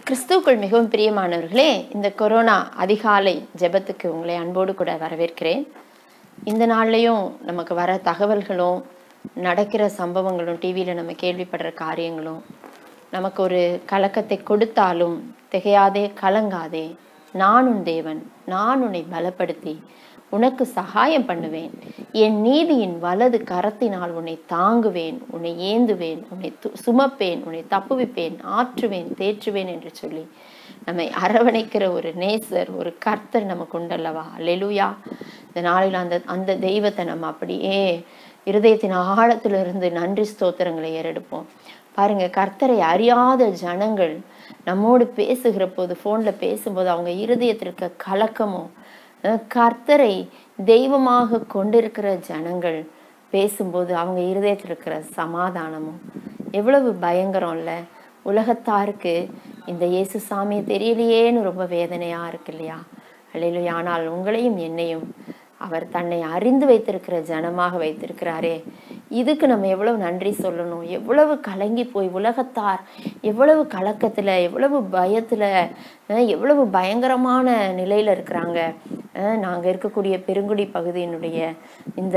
கிறிஸ்துவுக்குள் மிகவும் பிரியமானவர்களே இந்த கொரோனா அதிகாலை ஜெபத்துக்கு உங்களை அன்போடு கூட வரவேற்கிறேன் இந்த நாள்லையும் நமக்கு வர தகவல்களும் நடக்கிற சம்பவங்களும் டிவியில் நம்ம கேள்விப்படுற காரியங்களும் நமக்கு ஒரு கலக்கத்தை கொடுத்தாலும் திகையாதே கலங்காதே நான் உன் தேவன் நான் உன்னை பலப்படுத்தி உனக்கு சகாயம் பண்ணுவேன் என் நீதியின் வலது கரத்தினால் உன்னை தாங்குவேன் உன்னை ஏந்துவேன் உன்னை து- சுமப்பேன் உன்னை தப்புவிப்பேன் ஆற்றுவேன் தேற்றுவேன் என்று சொல்லி நம்மை அரவணைக்கிற ஒரு நேசர் ஒரு கர்த்தர் நமக்கு உண்டல்லவா லெலுயா இந்த நாளில் அந்த அந்த தெய்வத்தை நம்ம அப்படியே இருதயத்தின் ஆழத்திலிருந்து நன்றி ஸ்தோத்திரங்களை ஏறெடுப்போம் பாருங்க கர்த்தரை அறியாத ஜனங்கள் நம்மோடு பேசுகிற போது ஃபோன்ல பேசும்போது அவங்க இருதயத்திற்கு கலக்கமும் அஹ் கர்த்தரை தெய்வமாக கொண்டிருக்கிற ஜனங்கள் பேசும்போது அவங்க இருதயத்தில் இருக்கிற சமாதானமும் எவ்வளவு பயங்கரம் இல்ல உலகத்தாருக்கு இந்த இயேசு சாமி தெரியலையேன்னு ரொம்ப வேதனையா இருக்கு இல்லையா அல்லையிலும் ஆனால் உங்களையும் என்னையும் அவர் தன்னை அறிந்து வைத்திருக்கிற ஜனமாக வைத்திருக்கிறாரே இதுக்கு நம்ம எவ்வளவு நன்றி சொல்லணும் எவ்வளவு கலங்கி போய் உலகத்தார் எவ்வளவு கலக்கத்துல எவ்வளவு பயத்துல அஹ் எவ்வளவு பயங்கரமான நிலையில இருக்கிறாங்க அஹ் நாங்க இருக்கக்கூடிய பெருங்குடி பகுதியினுடைய இந்த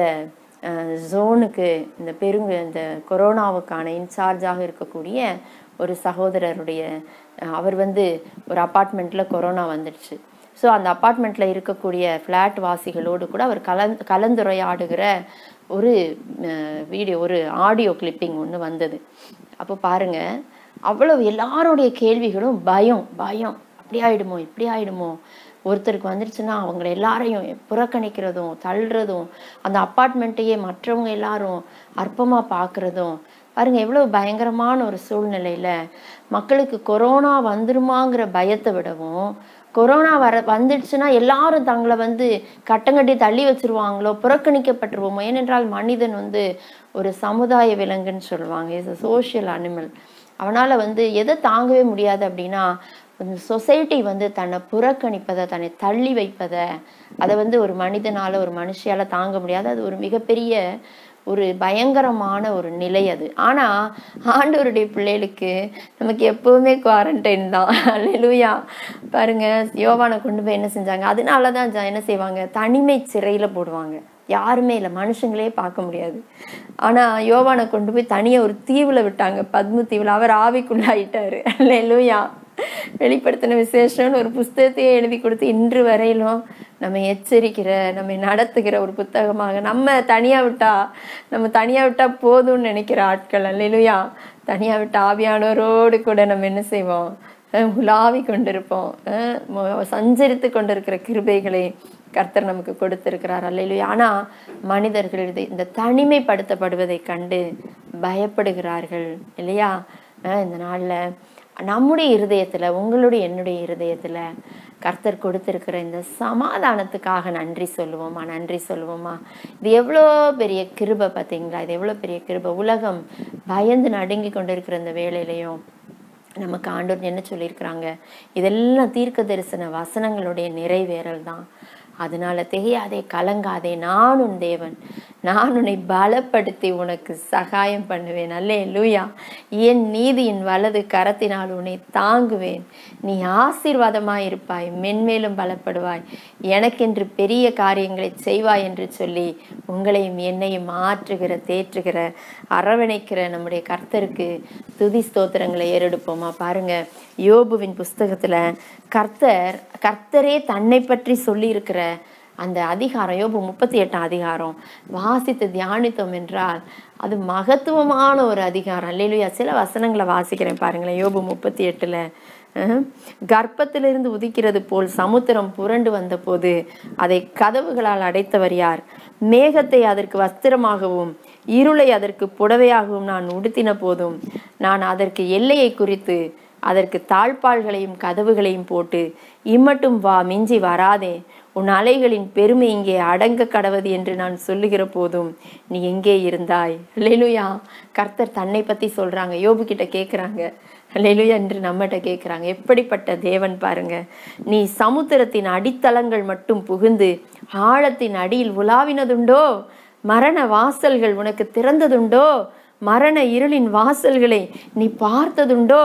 ஜோனுக்கு இந்த பெருங்கு இந்த கொரோனாவுக்கான இன்சார்ஜாக இருக்கக்கூடிய ஒரு சகோதரருடைய அஹ் அவர் வந்து ஒரு அப்பார்ட்மெண்ட்ல கொரோனா வந்துடுச்சு ஸோ அந்த அப்பார்ட்மெண்ட்ல இருக்கக்கூடிய ஃப்ளாட் வாசிகளோடு கூட அவர் கலந் கலந்துரையாடுகிற ஒரு வீடியோ ஒரு ஆடியோ கிளிப்பிங் ஒன்று வந்தது அப்போ பாருங்க அவ்வளவு எல்லாருடைய கேள்விகளும் பயம் பயம் அப்படி ஆயிடுமோ இப்படி ஆயிடுமோ ஒருத்தருக்கு வந்துருச்சுன்னா அவங்கள எல்லாரையும் புறக்கணிக்கிறதும் தள்ளுறதும் அந்த அப்பார்ட்மெண்ட்டையே மற்றவங்க எல்லாரும் அற்பமா பார்க்கறதும் பாருங்க எவ்வளவு பயங்கரமான ஒரு சூழ்நிலையில மக்களுக்கு கொரோனா வந்துருமாங்கிற பயத்தை விடவும் கொரோனா வர வந்துடுச்சுன்னா எல்லாரும் தங்களை வந்து கட்டங்கட்டி தள்ளி வச்சிருவாங்களோ புறக்கணிக்கப்பட்டுருவோமோ ஏனென்றால் மனிதன் வந்து ஒரு சமுதாய விலங்குன்னு சொல்லுவாங்க இஸ் a சோஷியல் அனிமல் அவனால வந்து எதை தாங்கவே முடியாது அப்படின்னா சொசைட்டி வந்து தன்னை புறக்கணிப்பதை தன்னை தள்ளி வைப்பதை அதை வந்து ஒரு மனிதனால ஒரு மனுஷியால தாங்க முடியாது அது ஒரு மிகப்பெரிய ஒரு பயங்கரமான ஒரு நிலை அது ஆனா ஆண்டவருடைய பிள்ளைகளுக்கு நமக்கு எப்பவுமே குவாரண்டைன் தான் அல்லேலூயா பாருங்க யோவானை கொண்டு போய் என்ன செஞ்சாங்க அதனாலதான் ஜ- என்ன செய்வாங்க தனிமை சிறையில போடுவாங்க யாருமே இல்லை மனுஷங்களே பார்க்க முடியாது ஆனா யோவானை கொண்டு போய் தனியா ஒரு தீவுல விட்டாங்க பத்ம தீவுல அவர் ஆவிக்குள்ளாயிட்டாரு அல்லேலூயா வெளிப்படுத்தின விசேஷம்னு ஒரு புஸ்தகத்தையே எழுதி கொடுத்து இன்று வரையிலும் நம்ம எச்சரிக்கிற நம்மை நடத்துகிற ஒரு புத்தகமாக நம்ம தனியா விட்டா நம்ம தனியா விட்டா போதும்னு நினைக்கிற ஆட்கள் அல்லேலூயா தனியா விட்ட ஆவியானவரோடு கூட நம்ம என்ன செய்வோம் அஹ் உலாவி கொண்டிருப்போம் அஹ் மொ- சஞ்சரித்து கொண்டிருக்கிற கிருபைகளை கர்த்தர் நமக்கு கொடுத்திருக்கிறார் அல்லையிலையா ஆனா மனிதர்கள் இது இந்த தனிமைப்படுத்தப்படுவதை கண்டு பயப்படுகிறார்கள் இல்லையா அஹ் இந்த நாள்ல நம்முடைய இருதயத்துல உங்களுடைய என்னுடைய இருதயத்துல கர்த்தர் கொடுத்திருக்கிற இந்த சமாதானத்துக்காக நன்றி சொல்லுவோமா நன்றி சொல்லுவோமா இது எவ்வளோ பெரிய கிருபை பார்த்தீங்களா இது எவ்வளோ பெரிய கிருபை உலகம் பயந்து நடுங்கி கொண்டிருக்கிற இந்த வேலையிலையும் நமக்கு ஆண்டவர் என்ன சொல்லியிருக்கிறாங்க இதெல்லாம் தீர்க்க தரிசன வசனங்களுடைய நிறைவேறல் தான் அதனால திகையாதே கலங்காதே நான் உன் தேவன் நான் உன்னை பலப்படுத்தி உனக்கு சகாயம் பண்ணுவேன் அல்லே லூயா என் நீதியின் வலது கரத்தினால் உன்னை தாங்குவேன் நீ ஆசீர்வாதமாய் இருப்பாய் மென்மேலும் பலப்படுவாய் எனக்கென்று பெரிய காரியங்களை செய்வாய் என்று சொல்லி உங்களையும் என்னையும் மாற்றுகிற தேற்றுகிற அரவணைக்கிற நம்முடைய கர்த்தருக்கு துதி ஸ்தோத்திரங்களை ஏறெடுப்போமா பாருங்க யோபுவின் புஸ்தகத்துல கர்த்தர் கர்த்தரே தன்னை பற்றி சொல்லி இருக்கிற அந்த அதிகாரம் யோபு முப்பத்தி எட்டாம் அதிகாரம் வாசித்து தியானித்தோம் என்றால் அது மகத்துவமான ஒரு அதிகாரம் அல்லையா சில வசனங்களை வாசிக்கிறேன் பாருங்களேன் யோபு முப்பத்தி எட்டுல அஹ், கர்ப்பத்திலிருந்து உதிக்கிறது போல் சமுத்திரம் புரண்டு வந்தபோது அதை கதவுகளால் அடைத்தவர் யார் மேகத்தை அதற்கு வஸ்திரமாகவும் இருளை அதற்கு புடவையாகவும் நான் உடுத்தின போதும் நான் அதற்கு எல்லையை குறித்து அதற்கு தாழ்பாள்களையும் கதவுகளையும் போட்டு இம்மட்டும் வா மிஞ்சி வராதே உன் அலைகளின் பெருமை இங்கே அடங்க கடவது என்று நான் சொல்லுகிற போதும் நீ எங்கே இருந்தாய் லெலுயா கர்த்தர் தன்னை பத்தி சொல்றாங்க யோபு கிட்ட கேக்குறாங்க லெலுயா என்று நம்மகிட்ட கேக்குறாங்க எப்படிப்பட்ட தேவன் பாருங்க நீ சமுத்திரத்தின் அடித்தளங்கள் மட்டும் புகுந்து ஆழத்தின் அடியில் உலாவினதுண்டோ மரண வாசல்கள் உனக்கு திறந்ததுண்டோ மரண இருளின் வாசல்களை நீ பார்த்ததுண்டோ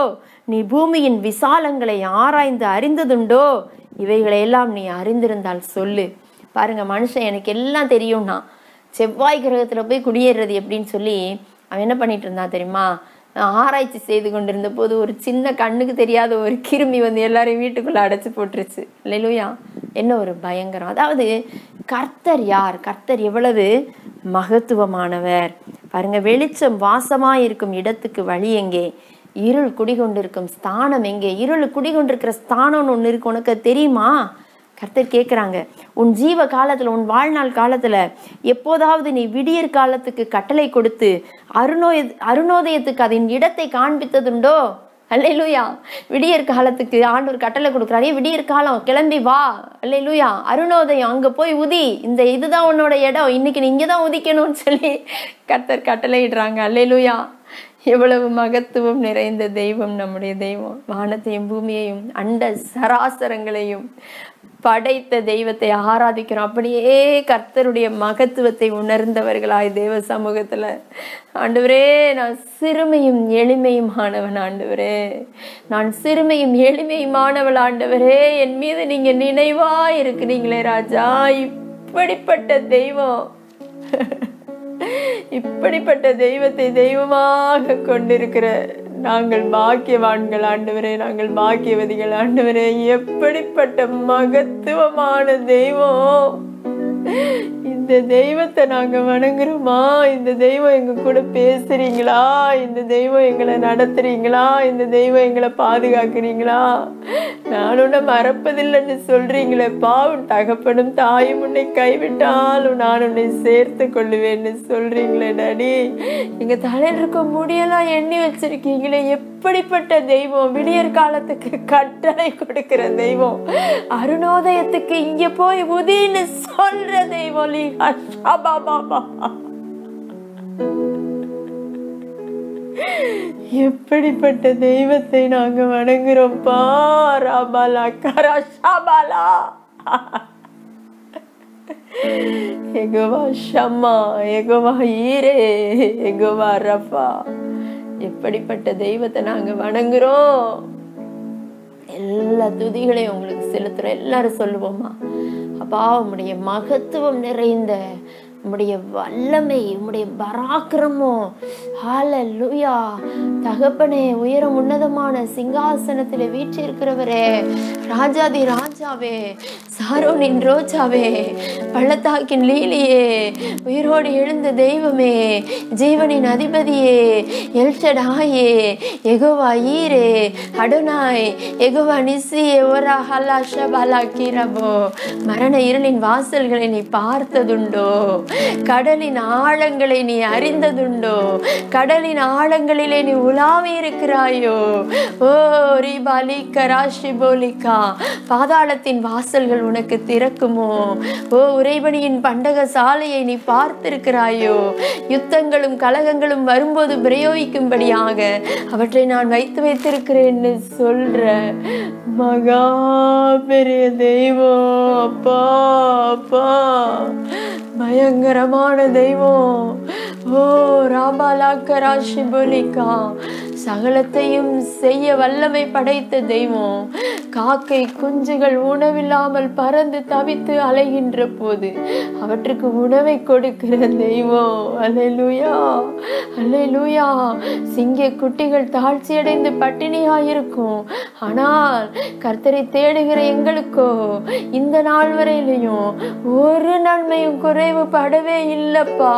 நீ பூமியின் விசாலங்களை ஆராய்ந்து அறிந்ததுண்டோ இவைகளை எல்லாம் நீ அறிந்திருந்தால் சொல்லு பாருங்க மனுஷன் எனக்கு எல்லாம் தெரியும்னா செவ்வாய் கிரகத்துல போய் குடியேறது எப்படின்னு சொல்லி அவன் என்ன பண்ணிட்டு இருந்தான் தெரியுமா ஆராய்ச்சி செய்து கொண்டிருந்த போது ஒரு சின்ன கண்ணுக்கு தெரியாத ஒரு கிருமி வந்து எல்லாரையும் வீட்டுக்குள்ள அடைச்சு போட்டுருச்சு இல்லையா என்ன ஒரு பயங்கரம் அதாவது கர்த்தர் யார் கர்த்தர் எவ்வளவு மகத்துவமானவர் பாருங்க வெளிச்சம் வாசமா இருக்கும் இடத்துக்கு வழி எங்கே இருள் குடிகொண்டிருக்கும் ஸ்தானம் எங்கே இருள் குடிகொண்டிருக்கிற ஸ்தானம்னு ஒன்று இருக்கு உனக்கு அது தெரியுமா கர்த்தர் கேட்குறாங்க உன் ஜீவ காலத்துல உன் வாழ்நாள் காலத்துல எப்போதாவது நீ விடியற் காலத்துக்கு கட்டளை கொடுத்து அருணோய அருணோதயத்துக்கு அதன் இடத்தை காண்பித்ததுண்டோ அல்லையிலூயா விடியற் காலத்துக்கு ஆண்டவர் கட்டளை கொடுக்குறாரு விடியற் காலம் கிளம்பி வா அல்லையிலூயா அருணோதயம் அங்க போய் உதி இந்த இதுதான் உன்னோட இடம் இன்னைக்கு நீ இங்கே தான் உதிக்கணும்னு சொல்லி கர்த்தர் கட்டளையிடுறாங்க அல்லையிலூயா எவ்வளவு மகத்துவம் நிறைந்த தெய்வம் நம்முடைய தெய்வம் வானத்தையும் பூமியையும் அண்ட சராசரங்களையும் படைத்த தெய்வத்தை ஆராதிக்கிறோம் அப்படியே கர்த்தருடைய மகத்துவத்தை உணர்ந்தவர்களாய் தேவ சமூகத்துல ஆண்டவரே நான் சிறுமையும் எளிமையுமானவன் ஆண்டவரே நான் சிறுமையும் எளிமையுமானவள் ஆண்டவரே என் மீது நீங்க நினைவா இருக்கிறீங்களே ராஜா இப்படிப்பட்ட தெய்வம் இப்படிப்பட்ட தெய்வத்தை தெய்வமாக கொண்டிருக்கிற நாங்கள் பாக்கியவான்கள் ஆண்டவரே நாங்கள் பாக்கியவதிகள் ஆண்டவரே எப்படிப்பட்ட மகத்துவமான தெய்வம் இந்த தெய்வத்தை நாங்க வணங்குறோமா இந்த தெய்வம் எங்க கூட பேசுறீங்களா இந்த தெய்வம் எங்களை நடத்துறீங்களா இந்த தெய்வம் எங்களை பாதுகாக்கிறீங்களா நான் உன்னை மறப்பதில்லைன்னு சொல்றீங்களே பாவம் தகப்பனும் தாயும் உன்னை கைவிட்டாலும் நான் உன்னை சேர்த்து கொள்ளுவேன்னு சொல்றீங்களே டாடி எங்க தலையில் இருக்க முடியெல்லாம் எண்ணி வச்சிருக்கீங்களே எப்படிப்பட்ட தெய்வம் விடியற் காலத்துக்கு கட்டளை கொடுக்கிற தெய்வம் அருணோதயத்துக்கு இங்க போய் உதின்னு சொல்ற தெய்வம் லீ அஷாபாபாபா. எப்படிப்பட்ட தெய்வத்தை நாங்க வணங்குறோம்ப்பா ராபாலா கராஷாபாலா எகோவா ஷம்மா எகோவா ஈரே எகோவா ரஃபா எப்படிப்பட்ட தெய்வத்தை நாங்க வணங்குறோம் எல்லா துதிகளையும் உங்களுக்கு செலுத்துறோம் எல்லாரும் சொல்லுவோமா அப்பா உம்முடைய மகத்துவம் நிறைந்த உம்முடைய வல்லமை உம்முடைய பராக்கிரமம் ஹalleluya தகப்பனே உயரம் உன்னதமான சிங்காசனத்தில் வீற்றிருக்கிறவரே ராஜாதி ராஜாவே சாரோனின் ரோஜாவே பள்ளத்தாக்கின் லீலியே உயிரோடு எழுந்த தெய்வமே ஜீவனின் அதிபதியே எல்ஷடாயே எகோவா ஈரே அடோனாய் எகோவா நிசியே ஒரா ஹல்லா ஷபாலா கீரபோ மரண இருளின் வாசல்களை நீ பார்த்ததுண்டோ கடலின் ஆழங்களை நீ அறிந்ததுண்டோ கடலின் ஆழங்களிலே நீ உலாவி இருக்கிறாயோ ஓ ரிபாலி கராஷி போலிகா பாதாளத்தின் வாசல்கள் உனக்கு திறக்குமோ ஓ உறைபணியின் பண்டக சாலையை நீ பார்த்திருக்கிறாயோ யுத்தங்களும் கலகங்களும் வரும்போது பிரயோகிக்கும்படியாக அவற்றை நான் வைத்து வைத்திருக்கிறேன்னு சொல்ற மகா பெரிய தெய்வம் அப்பா அப்பா பயங்கரமான தெய்வம் ஓ ராபாலா கராஷி போலிகா சகலத்தையும் செய்ய வல்லமை படைத்த தெய்வம் காக்கை குஞ்சுகள் உணவில்லாமல் பறந்து தவித்து அலைகின்ற போது அவற்றுக்கு உணவை கொடுக்கிற தெய்வம் அலையலூயா அலையலூயா சிங்க குட்டிகள் தாழ்ச்சியடைந்து பட்டினியாயிருக்கும் ஆனால் கர்த்தரை தேடுகிற எங்களுக்கோ இந்த நாள் வரையிலையும் ஒரு நன்மையும் குறைவு படவே இல்லப்பா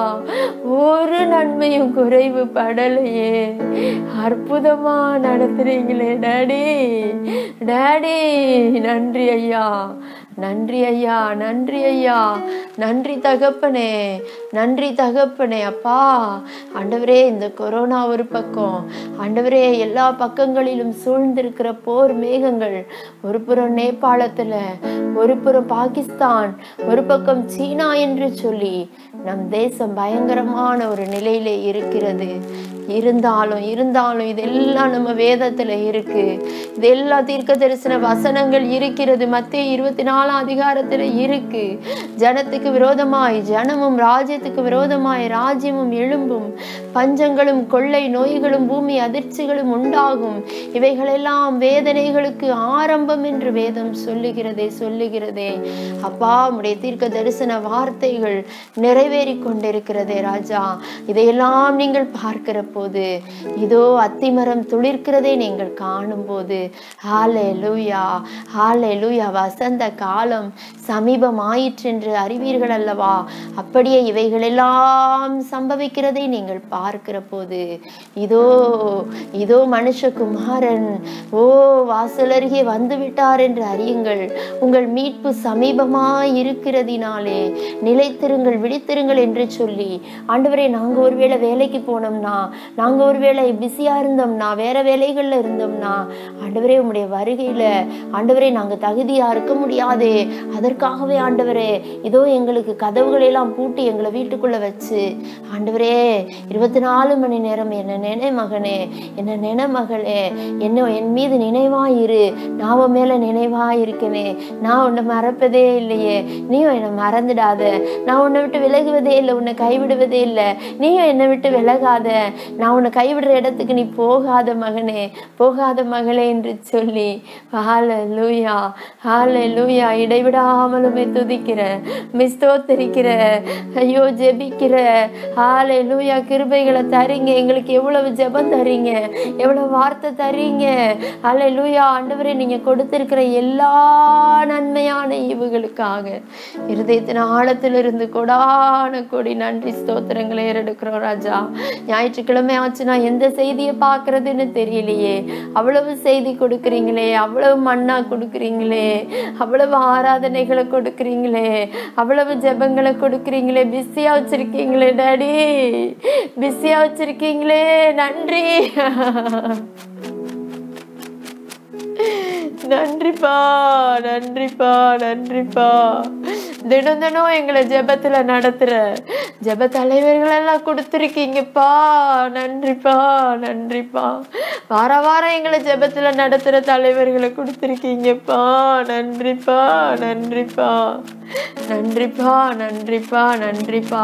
ஒரு நன்மையும் குறைவு படலையே அற்புதமா நடத்துறீங்களே டாடி டாடி நன்றி ஐயா நன்றி ஐயா நன்றி ஐயா நன்றி தகப்பனே நன்றி தகப்பனே அப்பா ஆண்டவரே இந்த கொரோனா ஒரு பக்கம் ஆண்டவரே எல்லா பக்கங்களிலும் சூழ்ந்திருக்கிற போர் மேகங்கள் ஒரு புறம் நேபாளத்துல ஒரு புறம் பாகிஸ்தான் ஒரு பக்கம் சீனா என்று சொல்லி நம் தேசம் பயங்கரமான ஒரு நிலையிலே இருக்கிறது இருந்தாலும் இருந்தாலும் இதெல்லாம் நம்ம வேதத்துல இருக்கு இதெல்லாம் தீர்க்க தரிசன வசனங்கள் இருக்கிறது மத்திய இருபத்தி நாலாம் அதிகாரத்துல இருக்கு ஜனத்துக்கு விரோதமாய் ஜனமும் ராஜ்யத்துக்கு விரோதமாய் ராஜ்யமும் எழும்பும் பஞ்சங்களும் கொள்ளை நோய்களும் பூமி அதிர்ச்சிகளும் உண்டாகும் இவைகளெல்லாம் வேதனைகளுக்கு ஆரம்பம் என்று வேதம் சொல்லுகிறதே சொல்லுகிறதே அப்பா உடைய தீர்க்க தரிசன வார்த்தைகள் நிறைவேறி கொண்டிருக்கிறதே ராஜா இதையெல்லாம் நீங்கள் பார்க்கிற போது இதோ அத்திமரம் துளிர்க்கிறதை நீங்கள் காணும் போது ஹாலே லூயா ஹாலே லூயா வசந்த காலம் சமீபம் ஆயிற்றென்று அறிவீர்கள் அல்லவா அப்படியே இவைகளெல்லாம் சம்பவிக்கிறதை நீங்கள் பார்க்கிற போது இதோ இதோ மனுஷகுமாரன் ஓ வாசலருகே வந்து விட்டார் என்று அறியுங்கள் உங்கள் மீட்பு சமீபமாய் இருக்கிறதினாலே நிலைத்திருங்கள் விழித்திருங்கள் என்று சொல்லி ஆண்டவரே நாங்க ஒருவேளை வேலைக்கு போனோம்னா நாங்க ஒருவேளை பிஸியா இருந்தோம்னா வேற வேலைகள்ல இருந்தோம்னா ஆண்டவரே உம்முடைய வருகையில ஆண்டவரே நாங்க தகுதியா இருக்க முடியாதே அதற்காகவே ஆண்டவரே இதோ எங்களுக்கு கதவுகளை எல்லாம் பூட்டி எங்களை வீட்டுக்குள்ள வச்சு ஆண்டவரே இருபத்தி நாலு மணி நேரம் என்ன நினை மகனே என்ன நினை மகளே என்ன என் மீது நினைவாயிரு நான் உன் மேல நினைவாயிருக்கனே நான் உன்னை மறப்பதே இல்லையே நீயும் என்னை மறந்துடாத நான் உன்னை விட்டு விலகுவதே இல்லை உன்னை கைவிடுவதே இல்லை நீயும் என்னை விட்டு விலகாத நான் உன்னை கைவிடுற இடத்துக்கு நீ போகாத மகனே போகாத மகளே என்று சொல்லி ஹால லூயா ஹால லூயா இடைவிடாமலுமே துதிக்கிற மிஸ்தோத்தரிக்கிற ஐயோ ஜெபிக்கிற ஹாலே லூயா கிருபைகளை தரீங்க எங்களுக்கு எவ்வளவு ஜெபம் தரீங்க எவ்வளவு வார்த்தை தரீங்க ஹாலே லூயா ஆண்டவரே நீங்க கொடுத்திருக்கிற எல்லா நன்மையான ஈவுகளுக்காக இருதயத்தின் ஆழத்திலிருந்து கொடான கொடி நன்றி ஸ்தோத்திரங்களை ஏறெடுக்கிறோம் ராஜா ஞாயிற்றுக்கிழமை ஆச்சுன்னா எந்த செய்தியை பார்க்கறதுன்னு தெரியலையே அவ்வளவு செய்தி கொடுக்குறீங்களே அவ்வளவு மண்ணா கொடுக்குறீங்களே அவ்வளவு ஆராதனைகளை கொடுக்குறீங்களே அவ்வளவு ஜெபங்களை கொடுக்குறீங்களே பிஸியா வச்சிருக்கீங்களே டாடி பிஸியா வச்சிருக்கீங்களே நன்றி நன்றிப்பா நன்றிப்பா நன்றிப்பா தினம் தினம் எங்களை ஜெபத்துல நடத்துற ஜெப தலைவர்கள் எல்லாம் கொடுத்துருக்கீங்கப்பா நன்றிப்பா நன்றிப்பா வார வாரம் எங்களை ஜெபத்துல நடத்துற தலைவர்களை கொடுத்துருக்கீங்கப்பா நன்றிப்பா நன்றிப்பா நன்றிப்பா நன்றிப்பா நன்றிப்பா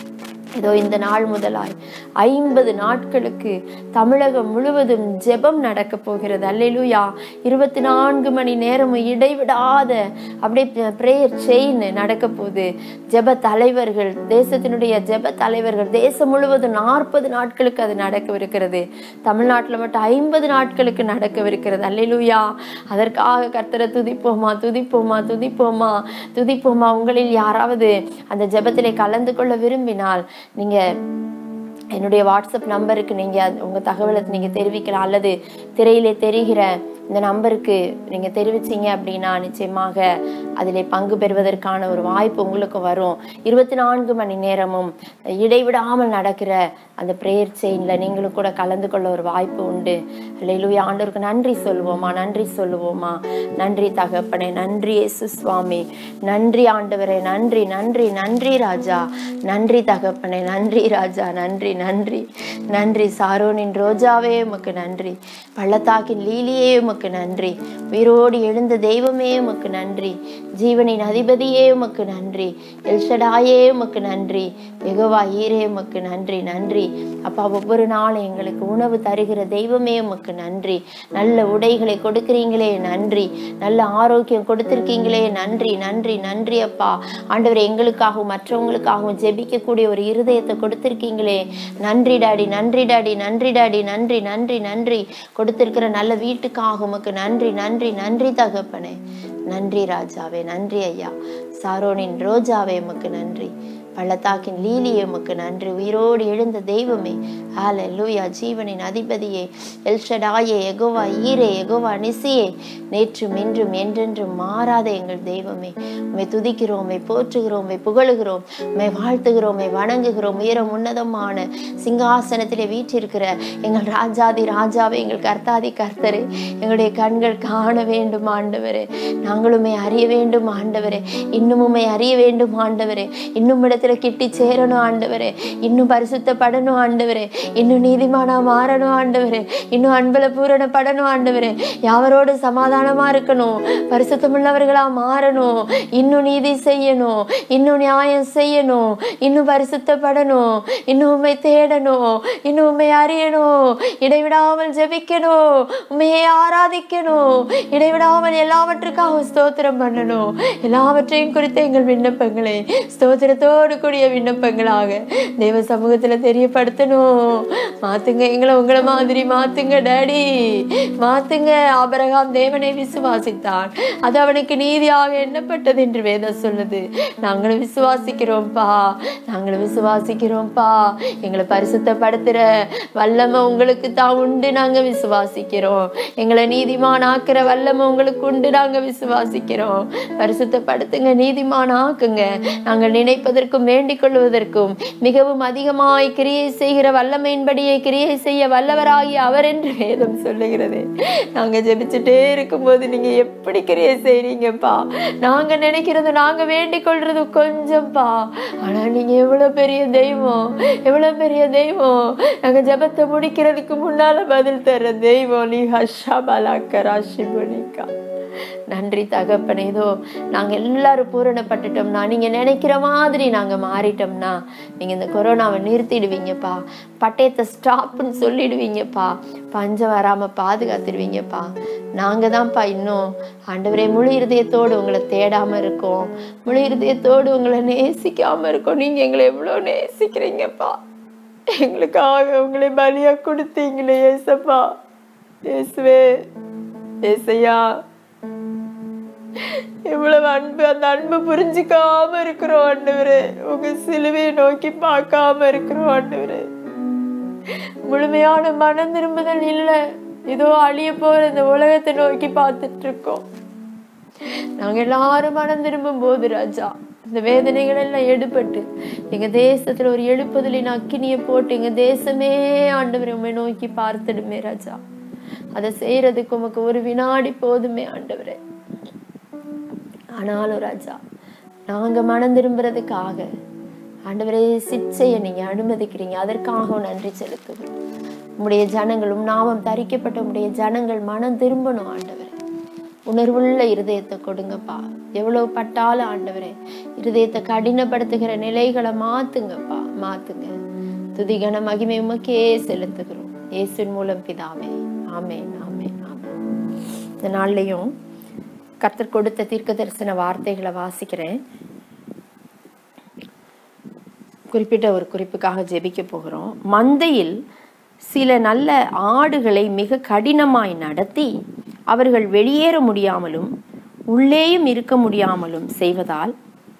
இதோ இந்த நாள் முதலாய் ஐம்பது நாட்களுக்கு தமிழகம் முழுவதும் ஜெபம் நடக்க போகிறது அல்லேலூயா இருபத்தி நான்கு மணி நேரமும் இடைவிடாத அப்படியே ப்ரேயர் செயின் நடக்க போகுது ஜெப தலைவர்கள் தேசத்தினுடைய ஜெப தலைவர்கள் தேசம் முழுவதும் நாற்பது நாட்களுக்கு அது நடக்கவிருக்கிறது தமிழ்நாட்டில் மட்டும் ஐம்பது நாட்களுக்கு நடக்கவிருக்கிறது அல்லேலூயா அதற்காக கர்த்தரை துதிப்போமா துதிப்போமா துதிப்போமா துதிப்போமா உங்களில் யாராவது அந்த ஜெபத்திலே கலந்து கொள்ள விரும்பினால் நீங்க என்னுடைய வாட்ஸ்அப் நம்பருக்கு நீங்கள் உங்கள் தகவலை நீங்கள் தெரிவிக்கலாம் அல்லது திரையிலே தெரிகிற இந்த நம்பருக்கு நீங்கள் தெரிவிச்சீங்க அப்படின்னா நிச்சயமாக அதில் பங்கு பெறுவதற்கான ஒரு வாய்ப்பு உங்களுக்கு வரும் இருபத்தி நான்கு மணி நேரமும் இடைவிடாமல் நடக்கிற அந்த ப்ரேயர் செயினில் நீங்களும் கூட கலந்து கொள்ள ஒரு வாய்ப்பு உண்டு அல்லையிலுயா ஆண்டவருக்கு நன்றி சொல்லுவோமா நன்றி சொல்லுவோமா நன்றி தகப்பனே நன்றி இயேசு சுவாமி நன்றி ஆண்டவரே நன்றி நன்றி நன்றி ராஜா நன்றி தகப்பனே நன்றி ராஜா நன்றி நன்றி நன்றி சாரோனின் ரோஜாவே உமக்கு நன்றி பள்ளத்தாக்கின் லீலியே உமக்கு நன்றி உயிரோடு எழுந்த தெய்வமே உமக்கு நன்றி ஜீவனின் அதிபதியே உமக்கு நன்றி எல்ஷடாயே உமக்கு நன்றி எகவா ஈரே உமக்கு நன்றி நன்றி அப்பா ஒவ்வொரு நாளும் எங்களுக்கு உணவு தருகிற தெய்வமே உமக்கு நன்றி நல்ல உடைகளை கொடுக்குறீங்களே நன்றி நல்ல ஆரோக்கியம் கொடுத்திருக்கீங்களே நன்றி நன்றி நன்றி அப்பா ஆண்டவர் எங்களுக்காகவும் மற்றவங்களுக்காகவும் ஜெபிக்கக்கூடிய ஒரு இருதயத்தை கொடுத்திருக்கீங்களே நன்றி டாடி நன்றி டாடி நன்றி டாடி நன்றி நன்றி நன்றி கொடுத்திருக்கிற நல்ல வீட்டுக்காக உமக்கு நன்றி நன்றி நன்றி தகப்பனே நன்றி ராஜாவே நன்றி ஐயா சாரோனின் ரோஜாவே உமக்கு நன்றி பள்ளத்தாக்கின் லீலியே உமக்கு நன்றி உயிரோடு எழுந்த தெய்வமே ஹால லூயா ஜீவனின் அதிபதியே எல்ஷடாயே எகோவா ஈரே எகோவா நிசியே நேற்றும் இன்றும் என்றென்றும் மாறாத எங்கள் தெய்வமே உம்மை துதிக்கிறோம் உம்மை போற்றுகிறோம் உம்மை புகழுகிறோம் உம்மை வாழ்த்துகிறோம் உம்மை வணங்குகிறோம் உயரம் உன்னதமான சிங்காசனத்திலே வீற்றிருக்கிற எங்கள் ராஜாதி ராஜாவே எங்கள் கர்த்தாதி கர்த்தரே எங்களுடைய கண்கள் காண வேண்டும் ஆண்டவரே நாங்களுமே அறிய வேண்டும் ஆண்டவரே இன்னும் உம்மை அறிய வேண்டும் ஆண்டவரே இன்னும் இடத்துல உம்மிடத்துல கிட்டி சேரணும் ஆண்டவரே இன்னும் பரிசுத்தப்படணும் ஆண்டவரே இன்னும் நீதிமானா மாறணும் ஆண்டவரே இன்னும் அன்புல பூரணப்படணும் ஆண்டவரே யாவரோடு சமாதானமா இருக்கணும் பரிசுத்தமுள்ளவர்களா மாறணும் இன்னும் நீதி செய்யணும் இன்னும் நியாயம் செய்யணும் இன்னும் பரிசுத்தப்படணும் இன்னும் உண்மை தேடணும் இன்னும் உண்மை அறியணும் இடைவிடாமல் ஜெபிக்கணும் உண்மையை ஆராதிக்கணும் இடைவிடாமல் எல்லாவற்றுக்காக ஸ்தோத்திரம் பண்ணணும் எல்லாவற்றையும் குறித்த எங்கள் விண்ணப்பங்களை ஸ்தோத்திரத்தோடு கூடிய விண்ணப்பங்களாக தேவ சமூகத்துல தெரியப்படுத்தணும் மாத்துங்க எங்களை உங்களை மாதிரி மாத்துங்க டாடி மாத்துங்க ஆபரகாம் தேவனை விசுவாசித்தான் அது அவனுக்கு நீதியாக எண்ணப்பட்டது என்று வேதம் சொல்லுது நாங்களும் விசுவாசிக்கிறோம்ப்பா நாங்களும் விசுவாசிக்கிறோம்ப்பா எங்களை பரிசுத்தப்படுத்துற வல்லமை உங்களுக்கு தான் உண்டு நாங்க விசுவாசிக்கிறோம் எங்களை நீதிமான் ஆக்குற வல்லமை உங்களுக்கு உண்டு நாங்க விசுவாசிக்கிறோம் பரிசுத்தப்படுத்துங்க நீதிமான் ஆக்குங்க நாங்கள் நினைப்பதற்கும் வேண்டிக் கொள்வதற்கும் மிகவும் அதிகமாய் கிரியை செய்கிற வல்லமையின்படியே கிரியை செய்ய வல்லவராகி அவர் என்று வேதம் சொல்லுகிறது நாங்க ஜெபிச்சுட்டே இருக்கும்போது நீங்க எப்படி கிரியை செய்றீங்கப்பா நாங்க நினைக்கிறது நாங்க வேண்டிக் கொள்றது கொஞ்சம்ப்பா ஆனா நீங்க எவ்வளவு பெரிய தெய்வம் எவ்வளவு பெரிய தெய்வம் நாங்க ஜெபத்தை முடிக்கிறதுக்கு முன்னால பதில் தர தெய்வம் நீ ஹர்ஷா பலாக்க ராஷி புனிகா நன்றி தகப்பனே ஏதோ நாங்க எல்லாரும் பூரணப்பட்டுட்டோம்னா நீங்க நினைக்கிற மாதிரி நாங்க மாறிட்டோம்னா நீங்க இந்த கொரோனாவை நிறுத்திடுவீங்கப்பா பட்டயத்தை ஸ்டாப்னு சொல்லிடுவீங்கப்பா பஞ்சம் வராம பாதுகாத்துடுவீங்கப்பா நாங்க தான்ப்பா இன்னும் ஆண்டவரே முழு இருதயத்தோடு உங்களை தேடாம இருக்கோம் முழு இருதயத்தோடு உங்களை நேசிக்காம இருக்கோம் நீங்க எங்களை எவ்வளவு நேசிக்கிறீங்கப்பா எங்களுக்காக உங்களை பலியா கொடுத்தீங்களே ஏசப்பா இயேசுவே ஏசையா எவ்வளவு அன்பு அந்த அன்பு புரிஞ்சுக்காம இருக்கிறோம் ஆண்டவரே உங்க சிலுவையை நோக்கி பார்க்காம இருக்கிறோம் ஆண்டவரே முழுமையான மனம் திரும்புதல் இல்ல ஏதோ அழிய போற இந்த உலகத்தை நோக்கி பார்த்துட்டு இருக்கோம் நாங்க எல்லாரும் மனம் திரும்பும் போது ராஜா இந்த வேதனைகள் எல்லாம் எடுபட்டு எங்க தேசத்துல ஒரு எழுப்புதலின் அக்கினியை போட்டு எங்க தேசமே ஆண்டவரை உண்மை நோக்கி பார்த்துடுமே ராஜா அதை செய்யறதுக்கு உமக்கு ஒரு வினாடி போதுமே ஆண்டவரே ஆனாலும் ராஜா நாங்க மனம் திரும்புறதுக்காக ஆண்டவரே சிற்சையை நீங்க அனுமதிக்கிறீங்க அதற்காக நன்றி செலுத்துகிறோம் உம்முடைய ஜனங்களும் நாமம் தரிக்கப்பட்ட உம்முடைய ஜனங்கள் மனம் திரும்பணும் ஆண்டவரே உணர்வுள்ள இருதயத்தை கொடுங்கப்பா எவ்வளவு பட்டாலும் ஆண்டவரே இருதயத்தை கடினப்படுத்துகிற நிலைகளை மாத்துங்கப்பா மாத்துங்க துதிகன மகிமை உமக்கே செலுத்துகிறோம் இயேசுவின் மூலம் பிதாவே ஆமென் ஆமென் ஆமென் இந்த நாள்லையும் கர்த்தர் கொடுத்த தீர்க்க தரிசன வார்த்தைகளை வாசிக்கிறேன் குறிப்பிட்ட ஒரு குறிப்புக்காக ஜெபிக்க போகிறோம் மந்தையில் சில நல்ல ஆடுகளை மிக கடினமாய் நடத்தி அவர்கள் வெளியேற முடியாமலும் உள்ளேயும் இருக்க முடியாமலும் செய்வதால்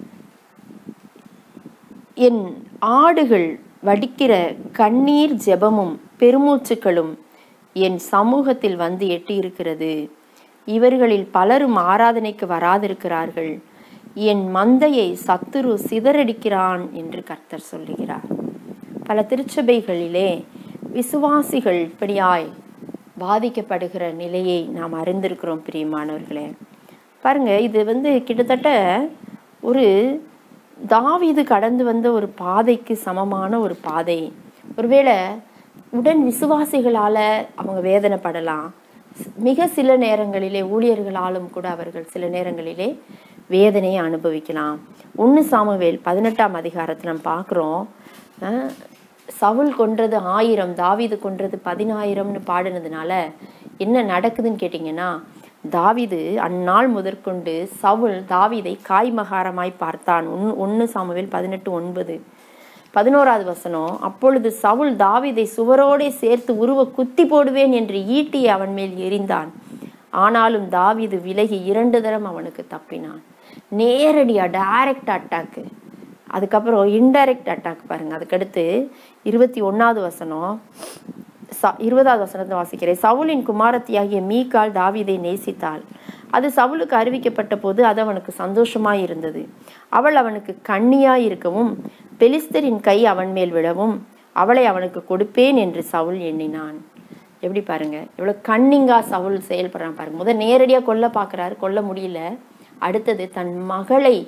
என் ஆடுகள் வடிக்கிற கண்ணீர் ஜெபமும் பெருமூச்சுக்களும் என் சமூகத்தில் வந்து எட்டியிருக்கிறது இவர்களில் பலரும் ஆராதனைக்கு வராதிருக்கிறார்கள் என் மந்தையை சத்துரு சிதறடிக்கிறான் என்று கர்த்தர் சொல்லுகிறார் பல திருச்சபைகளிலே விசுவாசிகள் இப்படியாய் பாதிக்கப்படுகிற நிலையை நாம் அறிந்திருக்கிறோம் பிரியமானவர்களே பாருங்க இது வந்து கிட்டத்தட்ட ஒரு தாவீது கடந்து வந்த ஒரு பாதைக்கு சமமான ஒரு பாதை ஒருவேளை உடன் விசுவாசிகளால அவங்க வேதனைப்படலாம் மிக சில நேரங்களிலே ஊழியர்களாலும் கூட அவர்கள் சில நேரங்களிலே வேதனையை அனுபவிக்கலாம் ஒன்று சாமுவேல் பதினெட்டாம் அதிகாரத்தை நம்ம பார்க்குறோம் சவுல் கொன்றது ஆயிரம் தாவீது கொன்றது பதினாயிரம்னு பாடினதுனால என்ன நடக்குதுன்னு கேட்டிங்கன்னா தாவீது அந்நாள் முதற்கொண்டு சவுல் தாவீதை காய்மகாரமாய் பார்த்தான் ஒன் ஒன்று சாமுவேல் பதினெட்டு ஒன்பது பதினோராவது வசனம் அப்பொழுது சவுல் தாவீதை சுவரோடே சேர்த்து உருவ குத்தி போடுவேன் என்று ஈட்டியை அவன் மேல் எறிந்தான் ஆனாலும் தாவீது விலகி இரண்டு தரம் அவனுக்கு தப்பினான் நேரடியா டைரக்ட் அட்டாக்கு அதுக்கப்புறம் இன்டைரக்ட் அட்டாக் பாருங்க அதுக்கடுத்து இருபத்தி ஒன்னாவது வசனம் ச- இருபதாவது வசனத்தை வாசிக்கிறேன் சவுலின் குமாரத்தியாகிய மீகால் தாவீதை நேசித்தாள் அது சவுலுக்கு அறிவிக்கப்பட்ட போது அது அவனுக்கு சந்தோஷமாய் இருந்தது அவள் அவனுக்கு கண்ணியாய் இருக்கவும் பெலிஸ்தரின் கை அவன் மேல் விழவும் அவளை அவனுக்கு கொடுப்பேன் என்று சவுல் எண்ணினான் எப்படி பாருங்க எவ்வளவு கண்ணிங்கா சவுல் செயல்படுறான் பாருங்க முதல் நேரடியா கொல்ல பார்க்கறாரு கொல்ல முடியல அடுத்தது தன் மகளை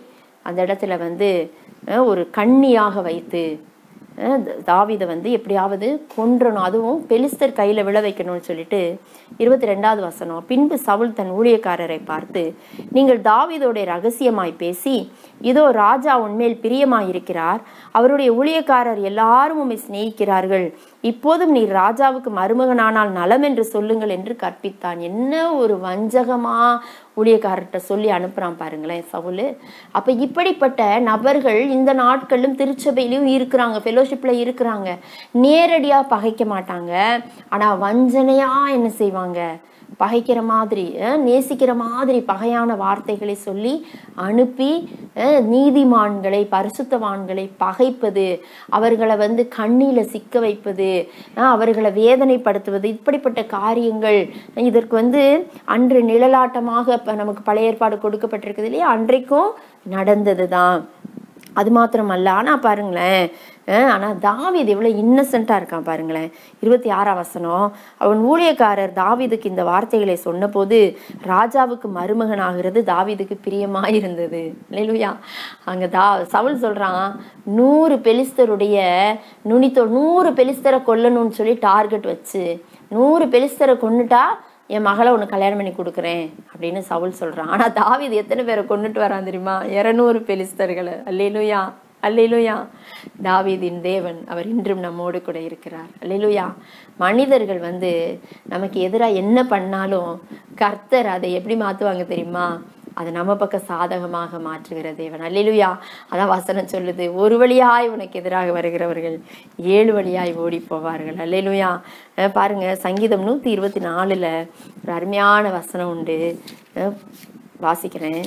அந்த இடத்துல வந்து அஹ், ஒரு கண்ணியாக வைத்து அஹ், தாவீதை வந்து எப்படியாவது கொன்றணும் அதுவும் பெலிஸ்தர் கையில விழ வைக்கணும்னு சொல்லிட்டு இருபத்தி ரெண்டாவது வசனம் பின்பு சவுல் தன் ஊழியக்காரரை பார்த்து நீங்கள் தாவீதோட ரகசியமாய் பேசி இதோ ராஜா உன்மேல் பிரியமாயிருக்கிறார் அவருடைய ஊழியக்காரர் எல்லாரும் உம்மை சிநேகிக்கிறார்கள் இப்போதும் நீர் ராஜாவுக்கு மருமகனானால் நலம் என்று சொல்லுங்கள் என்று கற்பித்தான் என்ன ஒரு வஞ்சகமா ஊழியக்காரர்கிட்ட சொல்லி அனுப்புறான் பாருங்களேன் சவுலு அப்ப இப்படிப்பட்ட நபர்கள் இந்த நாட்களிலும் திருச்சபையிலும் இருக்கிறாங்க ஃபெலோஷிப்ல இருக்கிறாங்க நேரடியா பகைக்க மாட்டாங்க ஆனா வஞ்சனையா என்ன செய்வாங்க பகைக்கிற மாதிரி அஹ், நேசிக்கிற மாதிரி பகையான வார்த்தைகளை சொல்லி அனுப்பி அஹ், நீதிமான்களை பரிசுத்தவான்களை பகைப்பது அவர்களை வந்து கண்ணில சிக்க வைப்பது அஹ், அவர்களை வேதனைப்படுத்துவது இப்படிப்பட்ட காரியங்கள் இதற்கு வந்து அன்று நிழலாட்டமாக இப்ப நமக்கு பழைய ஏற்பாடு கொடுக்கப்பட்டிருக்குது இல்லையா அன்றைக்கும் நடந்தது தான் அது மாத்திரமல்ல ஆனா பாருங்களேன் அஹ் ஆனா தாவீது எவ்வளவு இன்னசென்ட்டா இருக்கான் பாருங்களேன் இருபத்தி ஆறாம் வசனம் அவன் ஊழியக்காரர் தாவீதுக்கு இந்த வார்த்தைகளை சொன்னபோது ராஜாவுக்கு மருமகனாகிறது தாவீதுக்கு பிரியமாயிருந்தது இல்லையா அங்க தா சவுல் சொல்றான் நூறு பெலிஸ்தருடைய நுனித்தோ நூறு பெலிஸ்தரை கொல்லணும்னு சொல்லி டார்கெட் வச்சு நூறு பெலிஸ்தரை கொன்னுட்டா என் மகளை உனக்கு கல்யாணம் பண்ணி கொடுக்குறேன் அப்படின்னு சவுல் சொல்றான் ஆனா தாவீது எத்தனை பேரை கொண்டுட்டு வரான் தெரியுமா இருநூறு பெலிஸ்தர்களை அல்லேலுயா அல்லேலுயா தாவீதின் தேவன் அவர் இன்றும் நம்மோடு கூட இருக்கிறார் அல்லேலுயா மனிதர்கள் வந்து நமக்கு எதிராக என்ன பண்ணாலும் கர்த்தர் அதை எப்படி மாத்துவாங்க தெரியுமா அது நம்ம பக்கம் சாதகமாக மாற்றுகிற தேவன் அல்லேலுயா அதான் வசனம் சொல்லுது ஒரு வழியாய் உனக்கு எதிராக வருகிறவர்கள் ஏழு வழியாய் ஓடி போவார்கள் அல்லேலுயா அஹ் பாருங்க சங்கீதம் நூத்தி இருபத்தி நாலுல ஒரு அருமையான வசனம் உண்டு அஹ் வாசிக்கிறேன்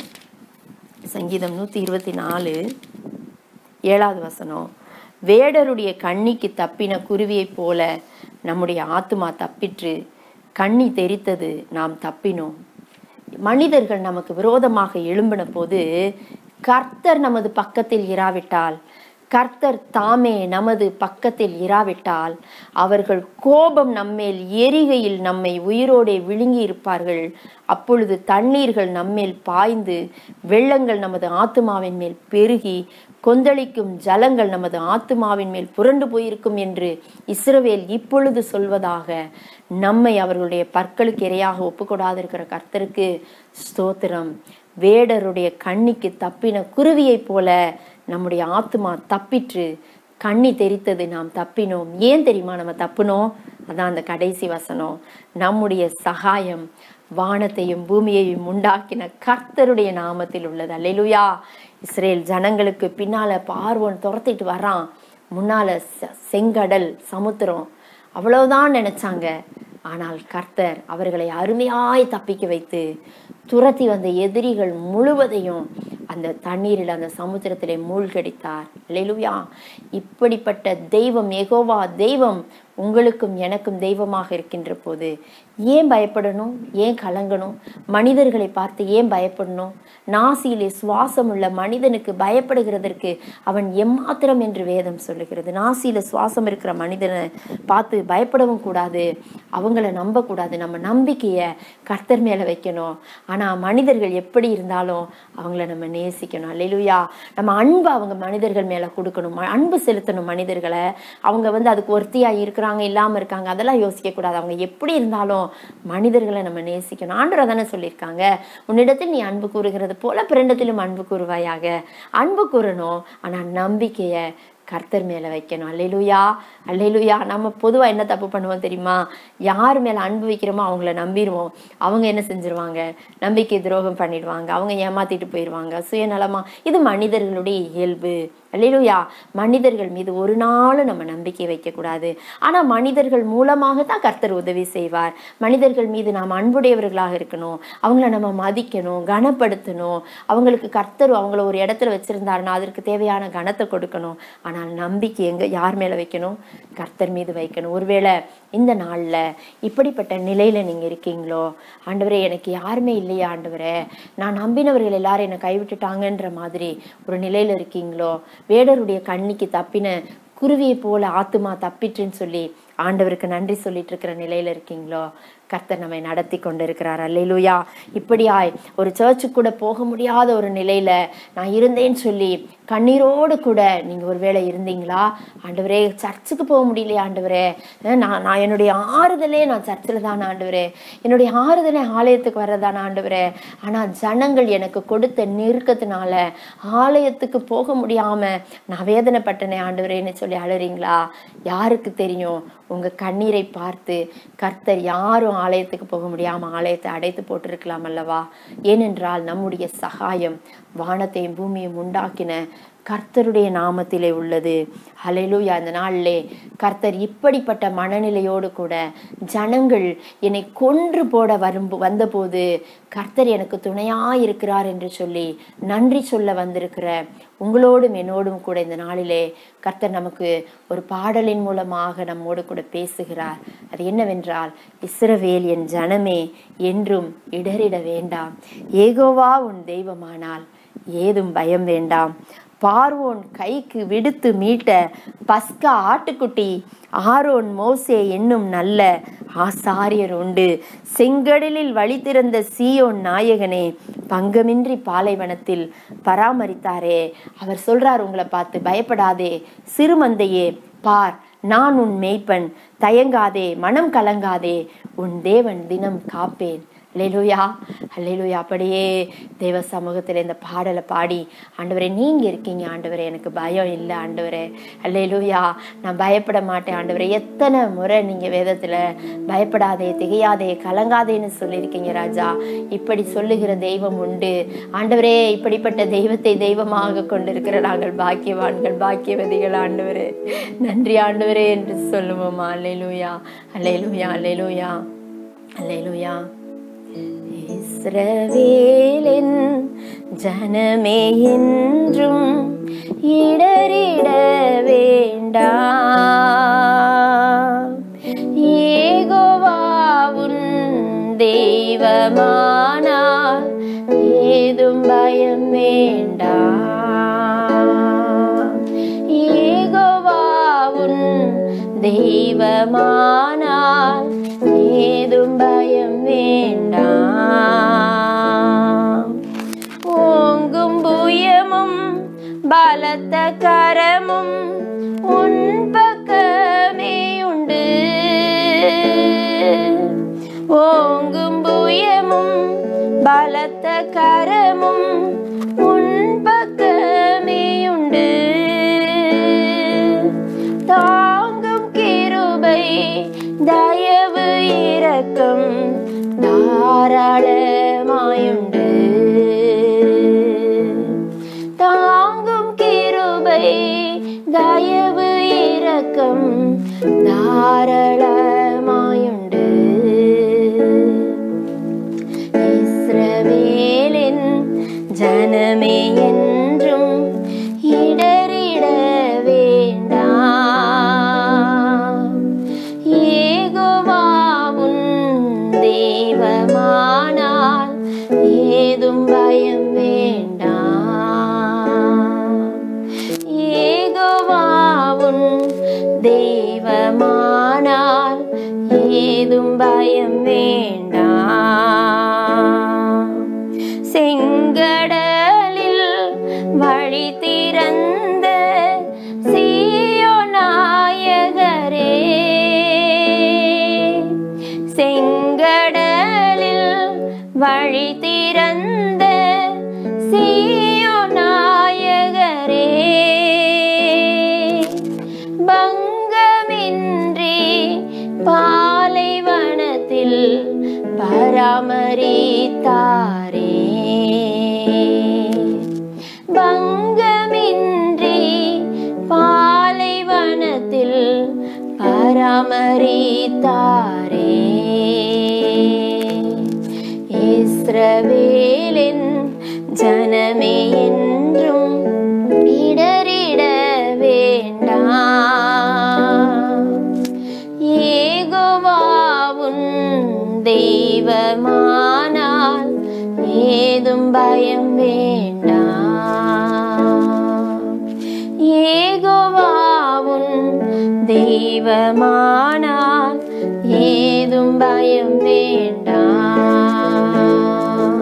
சங்கீதம் நூத்தி இருபத்தி நாலு ஏழாவது வசனம் வேடருடைய கண்ணிக்கு தப்பின குருவியைப் போல நம்முடைய ஆத்துமா தப்பிற்று கண்ணி தெரித்தது நாம் தப்பினோம் மனிதர்கள் நமக்கு விரோதமாக எழும்பின போது கர்த்தர் நமது பக்கத்தில் இராவிட்டால் கர்த்தர் தாமே நமது பக்கத்தில் இராவிட்டால் அவர்கள் கோபம் நம்மேல் எரிகையில் நம்மை உயிரோடே விழுங்கி இருப்பார்கள் அப்பொழுது தண்ணீர்கள் நம்மேல் பாய்ந்து வெள்ளங்கள் நமது ஆத்துமாவின் மேல் பெருகி கொந்தளிக்கும் ஜலங்கள் நமது ஆத்துமாவின் மேல் புரண்டு போயிருக்கும் என்று இஸ்ரவேல் இப்பொழுது சொல்வதாக நம்மை அவர்களுடைய பற்களுக்கு இரையாக ஒப்புக்கொடாதிருக்கிற கர்த்தருக்கு ஸ்தோத்திரம் வேடருடைய கண்ணிக்கு தப்பின குருவியைப் போல நம்முடைய ஆத்துமா தப்பிற்று கண்ணி தெரித்தது நாம் தப்பினோம் ஏன் தெரியுமா நம்ம தப்புனோம் அதான் அந்த கடைசி வசனம் நம்முடைய சகாயம் வானத்தையும் பூமியையும் உண்டாக்கின கர்த்தருடைய நாமத்தில் உள்ளது அல்லேலூயா இஸ்ரேல் ஜனங்களுக்கு பின்னால பார்வோன் துரத்திட்டு வர்றான் முன்னால செ- செங்கடல் சமுத்திரம் அவ்வளவுதான் நினைச்சாங்க ஆனால் கர்த்தர் அவர்களை அருமையாய் தப்பிக்க வைத்து துரத்தி வந்த எதிரிகள் முழுவதையும் அந்த தண்ணீரில் அந்த சமுத்திரத்திலே மூழ்கடித்தார் அல்லேலூயா இப்படிப்பட்ட தெய்வம் எகோவா தெய்வம் உங்களுக்கும் எனக்கும் தெய்வமாக இருக்கின்ற போது ஏன் பயப்படணும் ஏன் கலங்கணும் மனிதர்களை பார்த்து ஏன் பயப்படணும் நாசியிலே சுவாசம் உள்ள மனிதனுக்கு பயப்படுகிறதற்கு அவன் எம்மாத்திரம் என்று வேதம் சொல்லுகிறது நாசியில சுவாசம் இருக்கிற மனிதனை பார்த்து பயப்படவும் கூடாது அவங்கள நம்பக்கூடாது நம்ம நம்பிக்கையை கர்த்தர் மேல வைக்கணும் ஆனா மனிதர்கள் எப்படி இருந்தாலும் அவங்கள நம்ம நேசிக்கணும் அல்லேலூயா நம்ம அன்பு அவங்க மனிதர்கள் மேல கொடுக்கணும் ம- அன்பு செலுத்தணும் மனிதர்களை அவங்க வந்து அதுக்கு ஒருத்தியா இருக்கிறாங்க இல்லாம இருக்காங்க அதெல்லாம் யோசிக்க கூடாது அவங்க எப்படி இருந்தாலும் மனிதர்களை நம்ம நேசிக்கணும் ஆண்டவர் தானே சொல்லியிருக்காங்க உன்னிடத்தில் நீ அன்பு கூறுகிறது போல பிறண்டத்திலும் அன்பு கூறுவாயாக அன்பு கூறணும் ஆனா நம்பிக்கைய கர்த்தர் மேல வைக்கணும் அல்லேலூயா அல்லேலூயா நம்ம பொதுவா என்ன தப்பு பண்ணுவோம் தெரியுமா யார் மேல அன்பு வைக்கிறோமோ அவங்கள நம்பிடுவோம் அவங்க என்ன செஞ்சிருவாங்க நம்பிக்கை துரோகம் பண்ணிடுவாங்க அவங்க ஏமாத்திட்டு போயிடுவாங்க சுயநலமா இது மனிதர்களுடைய இயல்பு அல்லேலூயா மனிதர்கள் மீது ஒரு நாளும் நம்ம நம்பிக்கை வைக்கக்கூடாது ஆனா மனிதர்கள் மூலமாக தான் கர்த்தர் உதவி செய்வார் மனிதர்கள் மீது நாம் அன்புடையவர்களாக இருக்கணும் அவங்கள நம்ம மதிக்கணும் கனப்படுத்தணும் அவங்களுக்கு கர்த்தர் அவங்கள ஒரு இடத்துல வச்சிருந்தாருன்னா அதற்கு தேவையான கனத்தை கொடுக்கணும் ஆனால் நம்பிக்கை எங்க யார் மேல வைக்கணும் கர்த்தர் மீது வைக்கணும் ஒருவேளை இந்த நாள்ல இப்படிப்பட்ட நிலையில நீங்க இருக்கீங்களோ ஆண்டவரே எனக்கு யாருமே இல்லையா ஆண்டவரே நான் நம்பினவர்கள் எல்லாரும் என்னை கைவிட்டுட்டாங்கன்ற மாதிரி ஒரு நிலையில இருக்கீங்களோ வேடருடைய கண்ணிக்கு தப்பின குருவியை போல ஆத்துமா தப்பிற்றுன்னு சொல்லி ஆண்டவருக்கு நன்றி சொல்லிட்டு இருக்கிற நிலையில இருக்கீங்களோ கர்த்தர் நம்மை நடத்தி கொண்டு இருக்கிறார் அல்லேலூயா இப்படியாய் ஒரு சர்ச்சுக்கு கூட போக முடியாத ஒரு நிலையில நான் இருந்தேன்னு சொல்லி கண்ணீரோடு கூட நீங்க ஒருவேளை இருந்தீங்களா ஆண்டவரே சர்ச்சுக்கு போக முடியலையா ஆண்டவரே அஹ் நான் நான் என்னுடைய ஆறுதலே நான் சர்ச்சில் தான் ஆண்டவரே என்னுடைய ஆறுதலே ஆலயத்துக்கு வர்றதான ஆண்டவரே ஆனா ஜனங்கள் எனக்கு கொடுத்த நெருக்கத்தினால ஆலயத்துக்கு போக முடியாம நான் வேதனைப்பட்டனே ஆண்டவரேன்னு சொல்லி அழுறீங்களா யாருக்கு தெரியும் உங்க கண்ணீரை பார்த்து கர்த்தர் யாரும் ஆலயத்துக்கு போக முடியாம ஆலயத்தை அடைத்து போட்டிருக்கலாம் அல்லவா ஏனென்றால் நம்முடைய சகாயம் வானத்தையும் பூமியும் உண்டாக்கின கர்த்தருடைய நாமத்திலே உள்ளது ஹalleluya அந்த நாளிலே கர்த்தர் இப்படிப்பட்ட மனநிலையோடு கூட ஜனங்கள் என்னை கொன்று போட வரும் வந்தபோது கர்த்தர் எனக்கு துணையாய் இருக்கிறார் என்று சொல்லி நன்றி சொல்ல வந்திருக்கிற உங்களோடும் என்னோடும் கூட இந்த நாளிலே கர்த்தர் நமக்கு ஒரு பாடலின் மூலமாக நம்மோடு கூட பேசுகிறார் அது என்னவென்றால் இஸ்ரவேல் என் ஜனமே என்றும் இடறிட வேண்டாம் ஏகோவா உன் தெய்வமானால் ஏதும் பயம் வேண்டாம் பார்வோன் கைக்கு விடுத்து மீட்ட பஸ்கா ஆட்டுக்குட்டி ஆரோன் மோசே என்னும் நல்ல ஆசாரியர் உண்டு செங்கடலில் வழி திறந்த சீயோன் நாயகனே பங்கமின்றி பாலைவனத்தில் பராமரித்தாரே அவர் சொல்றார் உங்களை பார்த்து பயப்படாதே சிறுமந்தையே பார் நான் உன் மேய்ப்பன் தயங்காதே மனம் கலங்காதே உன் தேவன் தினம் காப்பேன் அல்லேலூயா அல்லேலூயா அப்படியே தேவ சமூகத்தில் இந்த பாடலை பாடி ஆண்டவரே நீங்க இருக்கீங்க ஆண்டவரே எனக்கு பயம் இல்லை ஆண்டவரே அல்லேலூயா நான் பயப்பட மாட்டேன் ஆண்டவரே எத்தனை முறை நீங்க வேதத்துல பயப்படாதே திகையாதே கலங்காதேன்னு சொல்லியிருக்கீங்க ராஜா இப்படி சொல்லுகிற தெய்வம் உண்டு ஆண்டவரே இப்படிப்பட்ட தெய்வத்தை தெய்வமாக கொண்டிருக்கிற நாங்கள் பாக்கியவான்கள் பாக்கியவதிகள் ஆண்டவரே நன்றி ஆண்டவரே என்று சொல்லுவோமா அல்லேலூயா அல்லேலூயா அல்லேலூயா அல்லேலூயா இஸ்ரவேலின் ஜனமே என்றும் இடறிட வேண்டாம் ஏகோவாவுன் தெய்வமானால் ஏதும் பயம் வேண்டாம் ஏகோவாவுன் தெய்வமானால் ஏதும் பயம் வேண்டாம் ஓங்கும் புயமும் பலத்த கரமும் உன் பக்கமே உண்டு ஓங்கும் புயமும் பலத்த கரமும் உன் பக்கமே உண்டு தாங்கும் கிருபை தயவு இரக்கம் தாராளமாயுண்டு தாங்கும் கிருபை தயவு இரக்கம் தாராளமாயுண்டு இஸ்ரவேலின் ஜனமே என்றும் இடறிட வேண்டாம் ஏகோவாவுன் தெய்வமானால் ஏதும் பயம் வேண்டாம் ஏகோவாவுன் தெய்வமானால் ஏதும் பயம் வேண்டாம் செங்கடலில் வழி திறந்த சீயோநாயகரே செங்கடலில் வழி திறந்த சீயோநாயகரே பங்கமின்றி பாலைவனத்தில் பராமரித்தாரே பங்கமின்றி பாலைவனத்தில் பராமரித்தாரே இஸ்ரவேலின் ஜனமே என்றும் இடறிட வேண்டாம் ஏகோவாவுன் தெய்வமானால் ஏதும் பயம் வேண்டாம் ஏகோவாவுன் தெய்வமானால் ஏதும் பயம் வேண்டாம்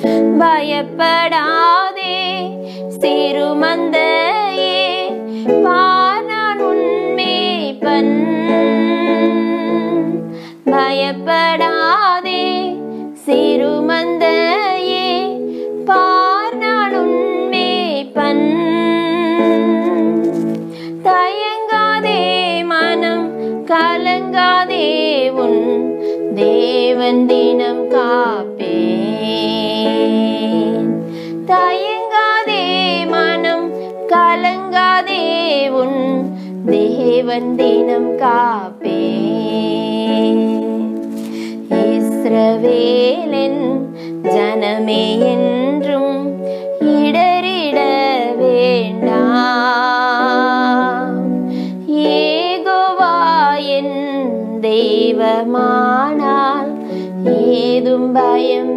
பயப்படாதே சிறுமந்தையே பார் நான் உன்மேய்ப்பன் பயப்படாதே சிறுமந்தையே பார் நான் உன்மேய்ப்பன் தயங்காதே மனம் கலங்காதே உன் தேவன் தினம் காப்பேன் தயங்காதே மனம் கலங்காதே உன் தேவன் தினம் காப்பேன் இஸ்ரவேலின் ஜனமே என்றும் இடறிட வேண்டாம் ஏகோவா என் தெய்வமானால் ஏதும் பயம்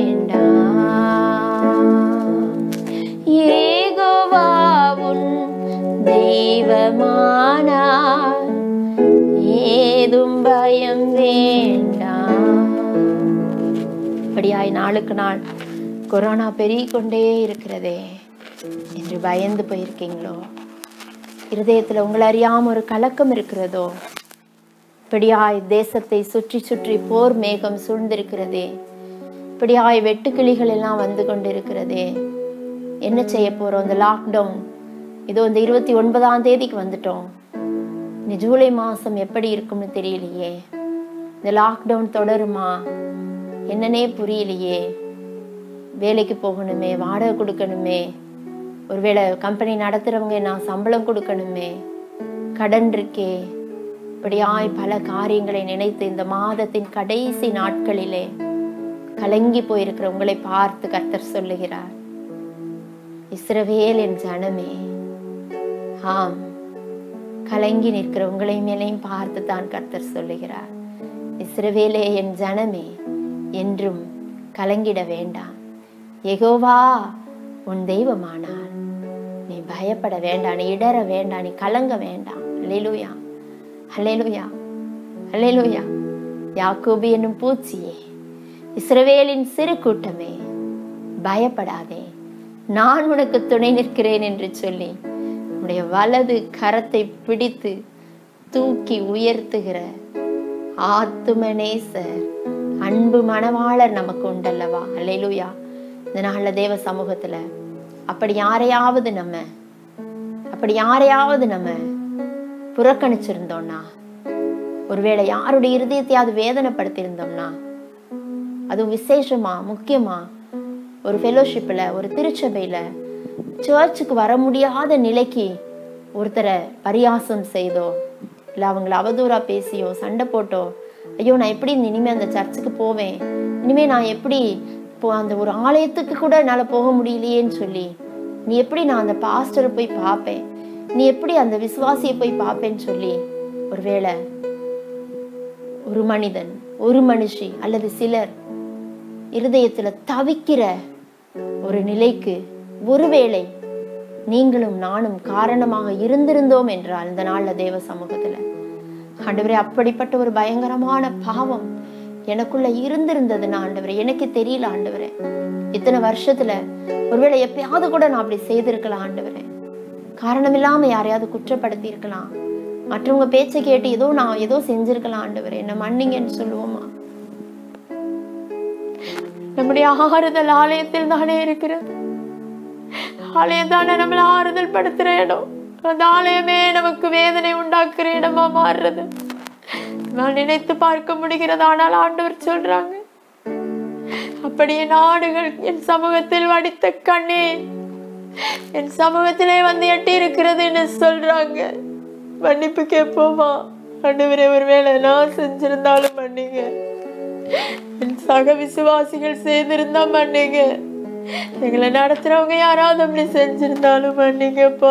வேண்டாம் ஏகோவா உன் தெய்வமானால் ஏதும் பயம் வேண்டாம் அப்படியாய் நாளுக்கு நாள் கொரோனா பெருகிக்கொண்டே இருக்கிறதே என்று பயந்து போயிருக்கீங்களோ இருதயத்துல உங்களை அறியாம ஒரு கலக்கம் இருக்கிறதோ இப்படியாய் தேசத்தை சுற்றி சுற்றி போர் மேகம் சூழ்ந்திருக்கிறதே இப்படியாய் வெட்டுக்கிளிகள் எல்லாம் வந்து கொண்டிருக்கிறதே என்ன செய்ய போறோம் இந்த லாக்டவுன் இதோ இந்த இருபத்தி ஒன்பதாம் தேதிக்கு வந்துட்டோம் இந்த ஜூலை மாசம் எப்படி இருக்கும்னு தெரியலையே இந்த லாக்டவுன் தொடருமா என்னன்னே புரியலையே வேலைக்கு போகணுமே வாடகை கொடுக்கணுமே ஒருவேளை கம்பெனி நடத்துறவங்க நான் சம்பளம் கொடுக்கணுமே கடன் இருக்கே இப்படியாய் பல காரியங்களை நினைத்து இந்த மாதத்தின் கடைசி நாட்களிலே கலங்கி போயிருக்கிற உங்களை பார்த்து கர்த்தர் சொல்லுகிறார் இஸ்ரவேல் என் ஜனமே ஆம் கலங்கி நிற்கிற உங்களை மேலையும் பார்த்து தான் கர்த்தர் சொல்லுகிறார் இஸ்ரவேலே என் ஜனமே என்றும் கலங்கிட வேண்டாம் எகோவா உன் தெய்வமானார் நீ பயப்பட வேண்டாம் நீ இடற வேண்டாம் நீ கலங்க வேண்டாம் அல்லேலூயா அல்லேலூயா அல்லேலூயா யாக்கோபு என்னும் பூச்சியே இஸ்ரவேலின் சிறு கூட்டமே பயப்படாதே நான் உனக்கு துணை நிற்கிறேன் என்று சொல்லி உன்னுடைய வலது கரத்தை பிடித்து தூக்கி உயர்த்துகிற ஆத்துமனேசர் அன்பு மணவாளர் நமக்கு உண்டல்லவா அல்லேலூயா இந்த நாள்ல தேவ சமூகத்துல அப்படி யாரையாவது நம்ம அப்படி யாரையாவது நம்ம புறக்கணிச்சிருந்தோம்னா ஒருவேளை யாருடைய இருதயத்தையாவது வேதனைப்படுத்தியிருந்தோம்னா அதுவும் விசேஷமா முக்கியமா ஒரு ஃபெலோஷிப்பில் ஒரு திருச்சபையில் சர்ச்சுக்கு வர முடியாத நிலைக்கு ஒருத்தரை பரியாசம் செய்தோ இல்லை அவங்கள அவதூறா பேசியோ சண்டை போட்டோ ஐயோ நான் எப்படி இனிமே அந்த சர்ச்சுக்கு போவேன் இனிமே நான் எப்படி இப்போ அந்த ஒரு ஆலயத்துக்கு கூட என்னால் போக முடியலையேன்னு சொல்லி நீ எப்படி நான் அந்த பாஸ்டரை போய் பார்ப்பேன் நீ எப்படி அந்த விசுவாசியை போய் பார்ப்பேன்னு சொல்லி ஒருவேளை ஒரு மனிதன் ஒரு மனுஷி அல்லது சிலர் இருதயத்துல தவிக்கிற ஒரு நிலைக்கு ஒருவேளை நீங்களும் நானும் காரணமாக இருந்திருந்தோம் என்றால் இந்த நாள்ல தேவ சமூகத்துல ஆண்டவரே அப்படிப்பட்ட ஒரு பயங்கரமான பாவம் எனக்குள்ள இருந்திருந்ததுன்னா ஆண்டவரே எனக்கு தெரியல ஆண்டவரே இத்தனை வருஷத்துல ஒருவேளை எப்பயாவது கூட நான் அப்படி செய்திருக்கலாம் ஆண்டவரே காரணம் இல்லாம யாரையாவது குற்றப்படுத்தி இருக்கலாம் மற்றவங்க பேச்சை கேட்டு ஏதோ நான் ஏதோ செஞ்சிருக்கலாம் ஆண்டவரே என்ன மன்னிங்கன்னு சொல்லுவோமா நம்முடைய ஆறுதல் ஆலயத்தில் தானே இருக்கிறது ஆலயம் தானே நம்மள ஆறுதல் படுத்துற இடம் அந்த ஆலயமே நமக்கு வேதனை உண்டாக்குற இடமா மாறுறது நான் நினைத்து பார்க்க முடிகிறது ஆனால் ஆண்டவர் சொல்றாங்க அப்படியே நாடுகள் என் சமூகத்தில் வடித்த கண்ணே என் சமூகத்திலே வந்து எட்டி இருக்கிறதுன்னு சொல்றாங்க மன்னிப்பு கேட்போமா ஆண்டவரே ஒருவேளை நான் செஞ்சிருந்தாலும் மன்னிங்க என் சக விசுவாசிகள் செய்திருந்தா மன்னிங்க எங்களை நடத்துறவங்க யாராவது அப்படி செஞ்சிருந்தாலும் மன்னிங்கப்பா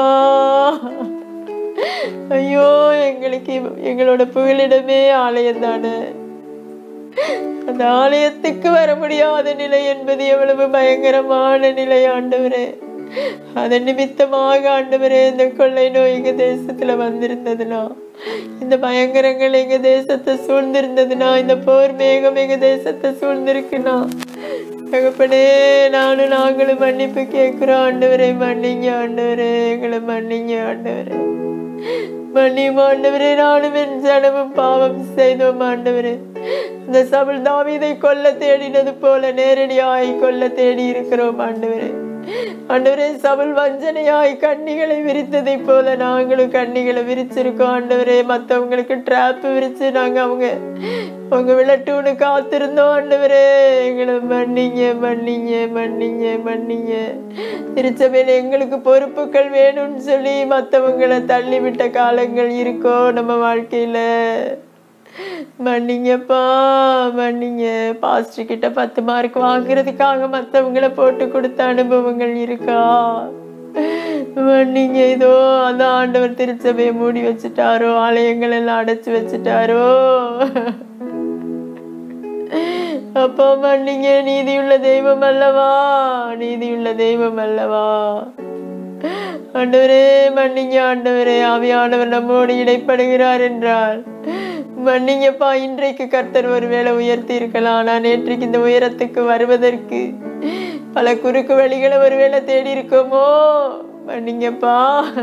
ஐயோ எங்களுக்கு இவ- எங்களோட புகலிடமே ஆலயம் தானே அந்த ஆலயத்துக்கு வர முடியாத நிலை என்பது எவ்வளவு பயங்கரமான நிலை ஆண்டவரே அதன் நிமித்தமாக ஆண்டவரே இந்த கொள்ளை நோய் எங்க தேசத்துல வந்திருந்ததுன்னா இந்த பயங்கரங்கள் எங்க தேசத்தை சூழ்ந்திருந்ததுன்னா இந்த போர் மேகம் எங்க தேசத்தை சூழ்ந்திருக்குன்னா தகப்பனே நானும் நாங்களும் மன்னிப்பு கேட்கிறோம் ஆண்டவரே மன்னிங்க ஆண்டவரே எங்களை மன்னிங்க ஆண்டவரே மன்னியும் ஆண்டவரே நானும் என் ஜனமும் பாவம் செய்தோம் ஆண்டவரே இந்த சபல் தாவீதை கொல்ல தேடினது போல நேரடியாய் கொல்ல தேடி இருக்கிறோம் ஆண்டவரே ஆண்டவரே சபல் வஞ்சனையாய் கண்ணிகளை விரித்ததை போல நாங்களும் கண்ணிகளை விரிச்சிருக்கோம் ஆண்டவரே மத்தவங்களுக்கு ட்ராப் விரிச்சு நாங்க அவங்க அவங்க விளட்டுன்னு காத்திருந்தோம் ஆண்டவரே எங்களை மன்னிங்க மன்னிங்க மன்னிங்க மன்னிங்க திருச்சபையில எங்களுக்கு பொறுப்புகள் வேணும்னு சொல்லி மத்தவங்களை தள்ளி விட்ட காலங்கள் இருக்கோ நம்ம வாழ்க்கையில மன்னிங்கப்பா மன்னிங்க பாஸ்டர் கிட்ட பத்து மார்க் வாங்குறதுக்காக மத்தவங்கள போட்டு கொடுத்த அனுபவங்கள் இருக்கா மன்னிங்க இதோ அந்த ஆண்டவர் திருச்சபையை மூடி வச்சுட்டாரோ ஆலயங்கள் எல்லாம் அடைச்சு வச்சுட்டாரோ அப்பா மன்னிங்க நீதியுள்ள தெய்வம் அல்லவா நீதியுள்ள தெய்வம் அல்லவா ஆண்டவரே மன்னிங்க ஆண்டவரே ஆவியானவர் நம்மோடு இடைப்படுகிறார் என்றால் மன்னிங்கப்பா இன்றைக்கு கர்த்தர் ஒருவேளை உயர்த்தி இருக்கலாம் நான் நேற்றைக்கு இந்த உயரத்துக்கு வருவதற்கு பல குறுக்கு வழிகளை ஒருவேளை தேடி இருக்கோமோ மன்னிங்கப்பா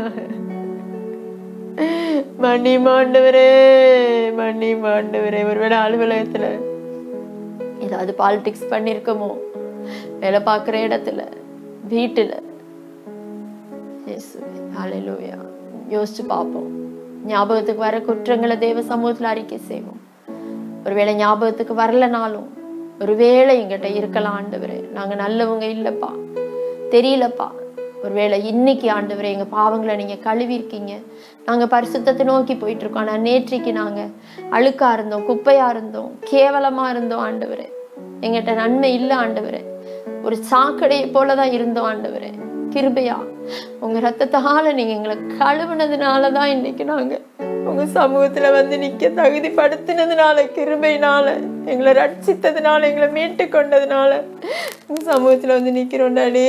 மன்னி மாண்டவரே மன்னி மாண்டவரே ஒருவேளை அலுவலகத்துல ஏதாவது பாலிடிக்ஸ் பண்ணிருக்கோமோ வேலை பார்க்குற இடத்துல வீட்டுல இயேசுவே ஹalleluya யோசிச்சு பார்ப்போம் ஞாபகத்துக்கு வர குற்றங்களை தேவ சமூகத்துல அறிக்கை செய்வோம் ஒருவேளை ஞாபகத்துக்கு வரலனாலும் ஒருவேளை எங்கிட்ட இருக்கலாம் ஆண்டவரே நாங்க நல்லவங்க இல்லப்பா தெரியலப்பா ஒருவேளை இன்னைக்கு ஆண்டவரே எங்க பாவங்களை நீங்க கழுவி இருக்கீங்க நாங்க பரிசுத்தத்தை நோக்கி போயிட்டு இருக்கோம் ஆனா நேற்றைக்கு நாங்க அழுக்கா இருந்தோம் குப்பையா இருந்தோம் கேவலமா இருந்தோம் ஆண்டவரே எங்கிட்ட நன்மை இல்லை ஆண்டவரே ஒரு சாக்கடையை போலதான் இருந்தோம் ஆண்டவரே கிருபையா உங்க ரத்தத்தால நீங்க எங்களை கழுவுனதுனாலதான் இன்னைக்கு நாங்க உங்க சமூகத்துல வந்து நிக்க தகுதிப்படுத்தினதுனால கிருபையினால எங்களை ரட்சித்ததுனால எங்களை மீட்டு கொண்டதுனால உங்க சமூகத்துல வந்து நிக்கிறோம் டாடி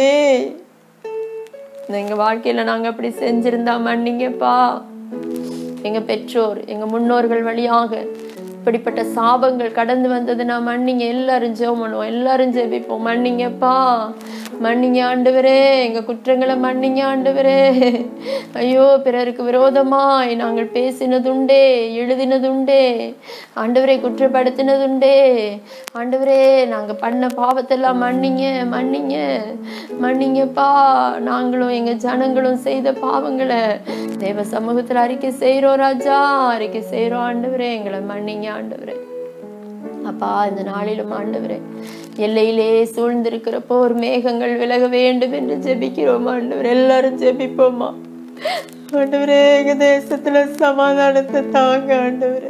எங்க வாழ்க்கையில நாங்க அப்படி செஞ்சிருந்தா மன்னிங்கப்பா எங்க பெற்றோர் எங்க முன்னோர்கள் வழியாக இப்படிப்பட்ட சாபங்கள் கடந்து வந்ததுன்னா மன்னிங்க எல்லாரும் ஜெபம் பண்ணுவோம் எல்லாரும் ஜெபிப்போம் மன்னிங்கப்பா மன்னிங்க ஆண்டவரே எங்க குற்றங்களை மன்னிங்க ஆண்டவரே ஐயோ பிறருக்கு விரோதமாய் நாங்கள் பேசினதுண்டே எழுதினதுண்டே ஆண்டவரை குற்றப்படுத்தினதுண்டே ஆண்டவரே நாங்க பண்ண பாவத்தெல்லாம் மன்னிங்க மன்னிங்க மன்னிங்கப்பா நாங்களும் எங்க ஜனங்களும் செய்த பாவங்களை தேவ சமூகத்துல அறிக்கை செய்யறோம் ராஜா அறிக்கை செய்யறோம் ஆண்டவரே எங்களை மன்னிங்க ஆண்டவரே அப்பா இந்த நாளிலும் ஆண்டவரே எல்லையிலே சூழ்ந்திருக்கிற போர் மேகங்கள் விலக வேண்டும் என்று ஜெபிக்கிறோம் ஆண்டவர் எல்லாரும் ஜெபிப்போமா ஆண்டவரே எங்க தேசத்துல சமாதானத்தை தாங்க ஆண்டவரே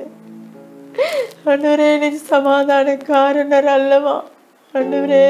ஆண்டவரே நீ சமாதான காரணர் அல்லவா ஆண்டவரே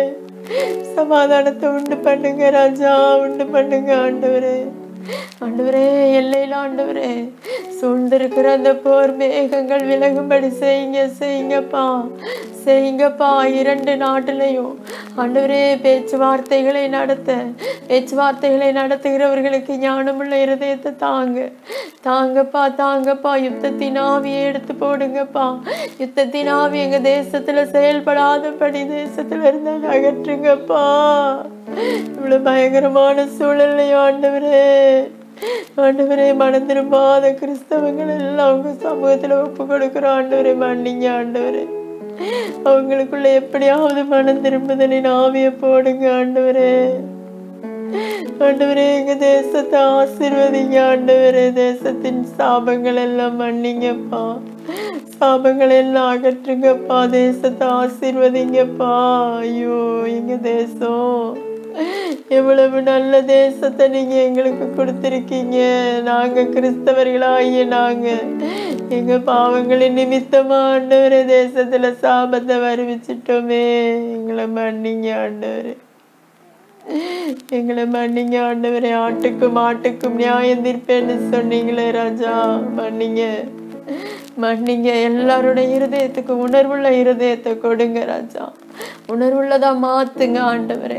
சமாதானத்தை உண்டு பண்ணுங்க ராஜா உண்டு பண்ணுங்க ஆண்டவரே ஆண்டவரே எல்லையில ஆண்டவரே சூழ்ந்திருக்கிற அந்த போர் மேகங்கள் விலகும்படி செய்யுங்க செய்யுங்கப்பா செய்யுங்கப்பா இரண்டு நாட்டிலையும் ஆண்டவரே பேச்சுவார்த்தைகளை நடத்த பேச்சுவார்த்தைகளை நடத்துகிறவர்களுக்கு ஞானமுள்ள இருதயத்தை தாங்க தாங்கப்பா தாங்கப்பா யுத்தத்தின் ஆவியை எடுத்து போடுங்கப்பா யுத்தத்தின் ஆவி எங்க தேசத்துல செயல்படாதபடி தேசத்துல இருந்து அகற்றுங்கப்பா இவ்வளவு பயங்கரமான சூழல்லையும் ஆண்டவரே ஆண்டவரே மனம் திரும்பாத கிறிஸ்தவங்கள் எல்லாம் அவங்க சமூகத்துல ஒப்பு கொடுக்குறோம் ஆண்டவரே மன்னிங்க ஆண்டவரே அவங்களுக்குள்ள எப்படியாவது மனம் திரும்புதலின் ஆவிய போடுங்க ஆண்டவரே ஆண்டவரே எங்க தேசத்தை ஆசீர்வதிங்க ஆண்டவரே தேசத்தின் சாபங்கள் எல்லாம் மன்னிங்கப்பா சாபங்கள் எல்லாம் அகற்றுங்கப்பா தேசத்தை ஆசீர்வதிங்கப்பா ஐயோ எங்க தேசம் எவ்வளவு நல்ல தேசத்தை நீங்க எங்களுக்கு கொடுத்திருக்கீங்க நாங்க கிறிஸ்தவர்களாகிய நாங்க எங்க பாவங்களின் நிமித்தமா ஆண்டவரே தேசத்துல சாபத்தை வருவிச்சிட்டோமே எங்களை மன்னிங்க ஆண்டவரே எங்களை மன்னிங்க ஆண்டவரே ஆட்டுக்கும் மாட்டுக்கும் நியாயம் தீர்ப்பேன்னு சொன்னீங்களே ராஜா மன்னிங்க மன்னிங்க எல்லாருடைய இருதயத்துக்கு உணர்வுள்ள இருதயத்தை கொடுங்க ராஜா உணர்வுள்ளதா மாத்துங்க ஆண்டவரே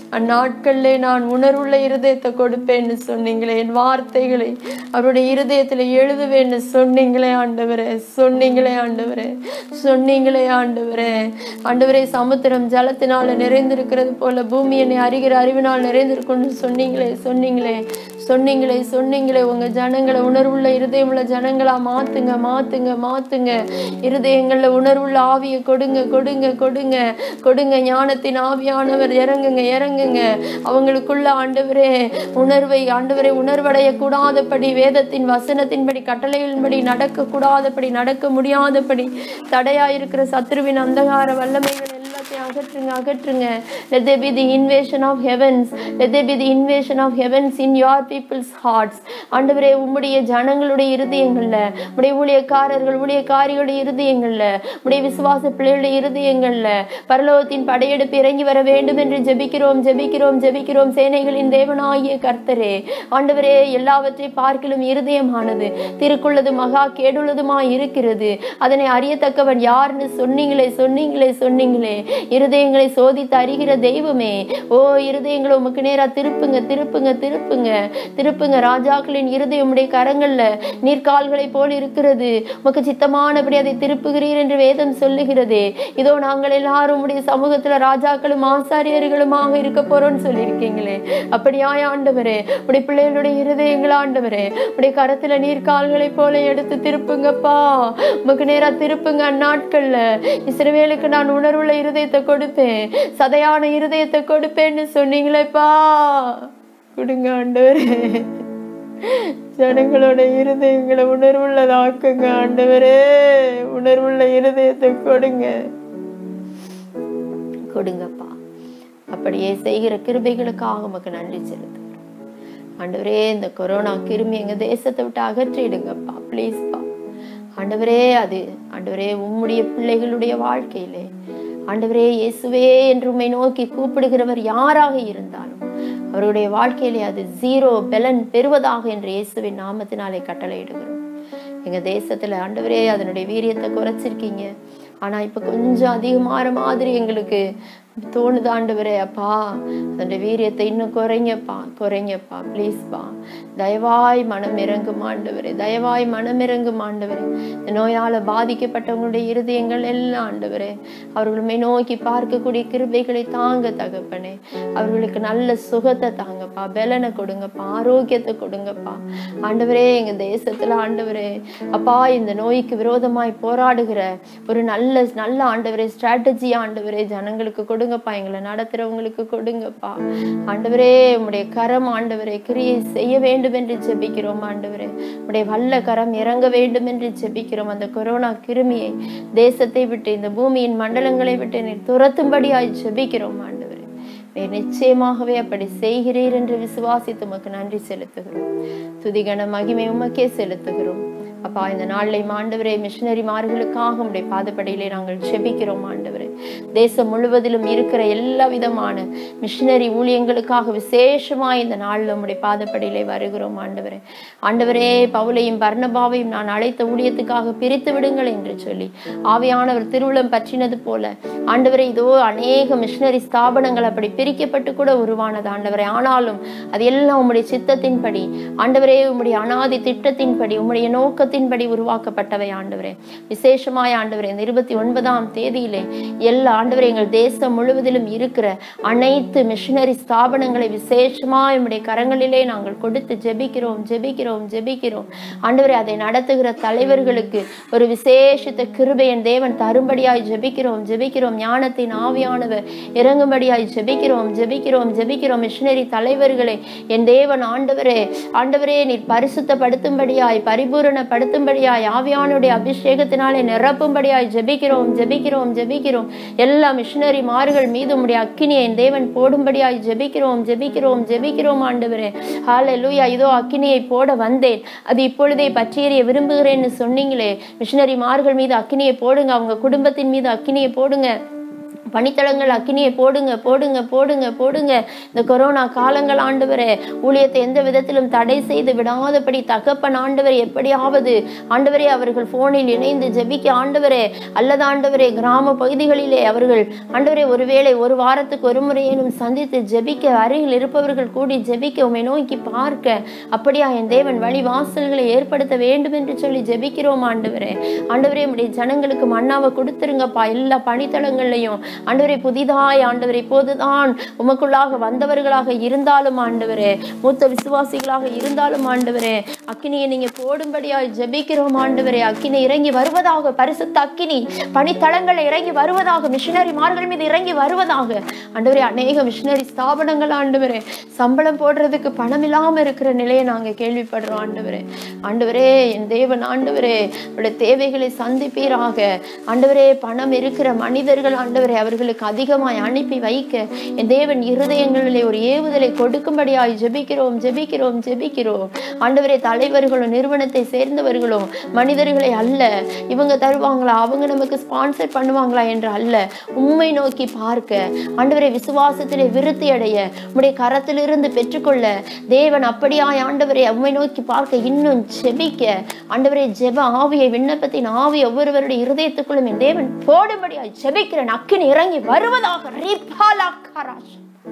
அந்நாட்களிலே நான் உணர்வுள்ள இருதயத்தை கொடுப்பேன்னு சொன்னீங்களே என் வார்த்தைகளை அவருடைய இருதயத்தில் எழுதுவேன்னு சொன்னீங்களே ஆண்டவரே சொன்னீங்களே ஆண்டவரே சொன்னீங்களே ஆண்டவரே ஆண்டவரே சமுத்திரம் ஜலத்தினால நிறைந்திருக்கிறது போல பூமி என்னை அறிகிற அறிவினால் நிறைந்திருக்கும்னு சொன்னீங்களே சொன்னீங்களே சொன்னீங்களே சொன்னீங்களே உங்க ஜனங்களை உணர்வுள்ள இருதயமுள்ள ஜனங்களா மாத்துங்க மாத்துங்க மாத்துங்க இருதயங்கள்ல உணர்வுள்ள ஆவியை கொடுங்க கொடுங்க கொடுங்க கொடுங்க ஞானத்தின் ஆவியானவர் இறங்குங்க இறங்குங்க அவங்களுக்குள்ள ஆண்டவரே உணர்வை ஆண்டவரை உணர்வடைய கூடாதபடி வேதத்தின் வசனத்தின்படி கட்டளைகளின்படி நடக்க கூடாதபடி நடக்க முடியாதபடி தடையா இருக்கிற சத்ருவின் அந்தகார வல்லமைகள் எல்லாத்தையும் அகற்றுங்க அகற்றுங்க let there be the invasion of heavens let there be the invasion of heavens in your people's hearts ஆண்டவரே உம்முடைய ஜனங்களுடைய இருதயங்கள்ல உடைய ஊழியக்காரர்கள் ஊழியக்காரிகளுடைய இருதயங்கள்ல உடைய விசுவாச பிள்ளைகளுடைய இருதயங்கள்ல பரலோகத்தின் படையெடுப்பு இறங்கி வர வேண்டும் என்று ஜெபிக்கிறோம் ஜெபிக்கிறோம் ஜெபிக்கிறோம் சேனைகளின் தேவனாகிய கர்த்தரே ஆண்டவரே எல்லாவற்றை பார்க்கிலும் இருதயமானது திருக்குள்ளது மகா கேடுள்ளதுமா இருக்கிறது அதனை அறியத்தக்கவன் யாருன்னு சொன்னீங்களே சொன்னீங்களே சொன்னீங்களே இருதயங்களை சோதித்து அறிகிற தெய்வமே ஓ இருதயங்களை உமக்கு நேரா திருப்புங்க திருப்புங்க திருப்புங்க திருப்புங்க ராஜாக்களின் இருதயம் உடைய கரங்கள்ல நீர்கால்களை போல் இருக்கிறது உமக்கு சித்தமானபடி அதை திருப்புகிறீர் என்று வேதம் சொல்லுகிறதே இதோ நாங்கள் எல்லாரும் உடைய சமூகத்துல ராஜாக்களும் ஆசாரியர்களுமாக இருக்க போறோம்னு சொல்லியிருக்கீங்களே அப்படியாய் ஆண்டவரே உடைய பிள்ளைகளுடைய இருதயங்கள் ஆண்டவரே உடைய கரத்துல நீர்கால்களை போல எடுத்து திருப்புங்கப்பா உமக்கு நேரா திருப்புங்க அந்நாட்கள்ல இஸ்ரவேலுக்கு நான் உணர்வுள்ள இருதயத்தை கொடுப்பேன் சதையான இருதயத்தை கொடுப்பேன்னு சொன்னீங்களேப்பா கொடுங்க ஆண்டவரே ஜனங்களோட இருதயங்களை உணர்வுள்ளதாக்குங்க ஆண்டவரே உணர்வுள்ள இருதயத்தை கொடுங்க கொடுங்கப்பா அப்படியே செய்கிற கிருபைகளுக்காக உமக்கு நன்றி செலுத்துகிறோம் ஆண்டவரே இந்த கொரோனா கிருமி எங்க தேசத்தை விட்டு அகற்றிடுங்கப்பா ப்ளீஸ்ப்பா ஆண்டவரே அது ஆண்டவரே உம்முடைய பிள்ளைகளுடைய வாழ்க்கையிலே ஆண்டவரே இயேசுவே என்று உம்மை நோக்கி கூப்பிடுகிறவர் யாராக இருந்தாலும் அவருடைய வாழ்க்கையிலே அது ஜீரோ பலன் பெறுவதாக என்று இயேசுவின் நாமத்தினாலே கட்டளையிடுகிறோம் எங்க தேசத்துல ஆண்டவரே அதனுடைய வீரியத்தை குறைச்சிருக்கீங்க ஆனா இப்ப கொஞ்சம் அதிகமாற மாதிரி எங்களுக்கு தோணுது ஆண்டவரே அப்பா அதனுடைய வீரியத்தை இன்னும் குறைங்கப்பா குறைங்கப்பா ப்ளீஸ்ப்பா தயவாய் மனம் இறங்கும் ஆண்டவரே தயவாய் மனம் இறங்கும் ஆண்டவரே இந்த நோயால பாதிக்கப்பட்டவங்களுடைய இருதயங்கள் எல்லாம் ஆண்டவரே அவர்களுமே நோக்கி பார்க்கக்கூடிய கிருபைகளை தாங்க தகப்பனே அவர்களுக்கு நல்ல சுகத்தை தாங்கப்பா பலனை கொடுங்கப்பா ஆரோக்கியத்தை கொடுங்கப்பா ஆண்டவரே எங்க தேசத்துல ஆண்டவரே அப்பா இந்த நோய்க்கு விரோதமாய் போராடுகிற ஒரு நல்ல நல்ல ஆண்டவரே ஸ்ட்ராட்டஜி ஆண்டவரே ஜனங்களுக்கு கொடுங்கப்பா எங்களை நடத்துறவங்களுக்கு கொடுங்கப்பா ஆண்டவரே உம்முடைய கரம் ஆண்டவரே கிரியை செய்ய வேண்டும் என்று ஜெபிக்கிறோம் ஆண்டவரே உம்முடைய வல்ல கரம் இறங்க வேண்டும் என்று ஜெபிக்கிறோம் அந்த கொரோனா கிருமியை தேசத்தை விட்டு இந்த பூமியின் மண்டலங்களை விட்டு நீர் துரத்தும்படியாய் ஜெபிக்கிறோம் ஆண்டவரே நீர் நிச்சயமாகவே அப்படி செய்கிறீர் என்று விசுவாசித்து உமக்கு நன்றி செலுத்துகிறோம் துதிகன மகிமை உமக்கே செலுத்துகிறோம் அப்பா இந்த நாளிலே ஆண்டவரே மிஷினரிமார்களுக்காக உடைய பாதப்படியிலே நாங்கள் செபிக்கிறோம் ஆண்டவரே தேசம் முழுவதிலும் இருக்கிற எல்லா விதமான மிஷினரி ஊழியங்களுக்காக விசேஷமா இந்த நாளில் உம்முடைய பாதப்படியிலே வருகிறோம் ஆண்டவரே ஆண்டவரே பவுலையும் பர்ணபாவையும் நான் அழைத்த ஊழியத்துக்காக பிரித்து விடுங்கள் என்று சொல்லி ஆவியானவர் திருவுளம் பற்றினது போல ஆண்டவரே இதோ அநேக மிஷினரி ஸ்தாபனங்கள் அப்படி பிரிக்கப்பட்டு கூட உருவானது ஆண்டவரே ஆனாலும் அது எல்லாம் உம்முடைய சித்தத்தின்படி ஆண்டவரே உம்முடைய அனாதி திட்டத்தின்படி உம்முடைய நோக்கத்தின்படி உருவாக்கப்பட்டவை ஆண்டவரே விசேஷமாய் ஆண்டவரே இந்த இருபத்தி ஒன்பதாம் தேதியிலே எல்லா ஆண்டவரே எங்கள் தேசம் முழுவதிலும் இருக்கிற அனைத்து மிஷினரி ஸ்தாபனங்களை விசேஷமாய் உம்முடைய கரங்களிலே நாங்கள் கொடுத்து ஜெபிக்கிறோம் ஜெபிக்கிறோம் ஜெபிக்கிறோம் ஆண்டவரே அதை நடத்துகிற தலைவர்களுக்கு ஒரு விசேஷித்த கிருபை என் தேவன் தரும்படியாய் ஜெபிக்கிறோம் ஜெபிக்கிறோம் ஞானத்தின் ஆவியானவர் இறங்கும்படியாய் ஜெபிக்கிறோம் ஜெபிக்கிறோம் ஜெபிக்கிறோம் மிஷினரி தலைவர்களை என் தேவன் ஆண்டவரே ஆண்டவரே நீர் பரிசுத்தப்படுத்தும்படியாய் பரிபூரணப்படுத்தும்படியாய் ஆவியானுடைய அபிஷேகத்தினாலே நிரப்பும்படியாய் ஜெபிக்கிறோம் ஜெபிக்கிறோம் ஜெபிக்கிறோம் எல்லா மிஷினரி மார்கள் மீது உம்முடைய அக்கினியை என் தேவன் போடும்படியாய் ஜெபிக்கிறோம் ஜெபிக்கிறோம் ஜெபிக்கிறோம் ஆண்டவரே ஹalleluya இதோ அக்கினியை போட வந்தேன் அது இப்பொழுதே பற்றி எறிய விரும்புகிறேன்னு சொன்னீங்களே மிஷினரி மார்கள் மீது அக்கினியை போடுங்க அவங்க குடும்பத்தின் மீது அக்கினியை போடுங்க பணித்தளங்கள் அக்கினியை போடுங்க போடுங்க போடுங்க போடுங்க இந்த கொரோனா காலங்கள் ஆண்டவரே ஊழியத்தை எந்த விதத்திலும் தடை செய்து விடாதபடி தகப்பன் ஆண்டவர் எப்படியாவது ஆண்டவரே அவர்கள் போனில் இணைந்து ஜெபிக்க ஆண்டவரே அல்லது ஆண்டவரே கிராம பகுதிகளிலே அவர்கள் ஆண்டவரே ஒருவேளை ஒரு வாரத்துக்கு ஒரு முறையேனும் சந்தித்து ஜெபிக்க அருகில் இருப்பவர்கள் கூடி ஜெபிக்க உமை நோக்கி பார்க்க அப்படியா என் தேவன் வழி வாசல்களை ஏற்படுத்த வேண்டும் என்று சொல்லி ஜெபிக்கிறோம் ஆண்டவரே ஆண்டவரே உடைய ஜனங்களுக்கு மன்னாவை கொடுத்துருங்கப்பா எல்லா பணித்தளங்கள்லையும் ஆண்டவரே புதிதாய் ஆண்டவரே இப்போதுதான் உமக்குள்ளாக வந்தவர்களாக இருந்தாலும் ஆண்டவரே மூத்த விசுவாசிகளாக இருந்தாலும் ஆண்டவரே அக்கினியை நீங்க போடும்படியாய் ஜெபிக்கிறோம் ஆண்டவரே அக்கினி இறங்கி வருவதாக பரிசுத்த அக்கினி பணித்தளங்களை இறங்கி வருவதாக மிஷினரிமார்கள் மீது இறங்கி வருவதாக ஆண்டவரே அநேக மிஷினரி ஸ்தாபனங்கள் ஆண்டவரே சம்பளம் போடுறதுக்கு பணம் இல்லாம இருக்கிற நிலையை நாங்க கேள்விப்படுறோம் ஆண்டவரே ஆண்டவரே என் தேவன் ஆண்டவரே உடைய தேவைகளை சந்திப்பீராக ஆண்டவரே பணம் இருக்கிற மனிதர்கள் ஆண்டவரே அவர்களுக்கு அதிகமாய் அனுப்பி வைக்க என் தேவன் இருதயங்களிலே ஒரு ஏவுதலை கொடுக்கும்படியாய் ஜெபிக்கிறோம் ஜெபிக்கிறோம் ஜெபிக்கிறோம் ஆண்டவரே தலைவர்களும் நிறுவனத்தை சேர்ந்தவர்களும் மனிதர்களை அல்ல இவங்க தருவாங்களா அவங்க நமக்கு ஸ்பான்சர் பண்ணுவாங்களா என்று அல்ல உண்மை நோக்கி பார்க்க ஆண்டவரை விசுவாசத்திலே விருத்தி அடைய உம்முடைய கரத்திலிருந்து பெற்றுக்கொள்ள தேவன் அப்படியாய் ஆண்டவரை உண்மை நோக்கி பார்க்க இன்னும் ஜெபிக்க ஆண்டவரே ஜெப ஆவியை விண்ணப்பத்தின் ஆவி ஒவ்வொருவருடைய இருதயத்துக்குள்ளும் என் தேவன் போடும்படியாய் ஜெபிக்கிறேன் அக்கினி இறங்கி வருவதாக ரிபாலா கராஷ்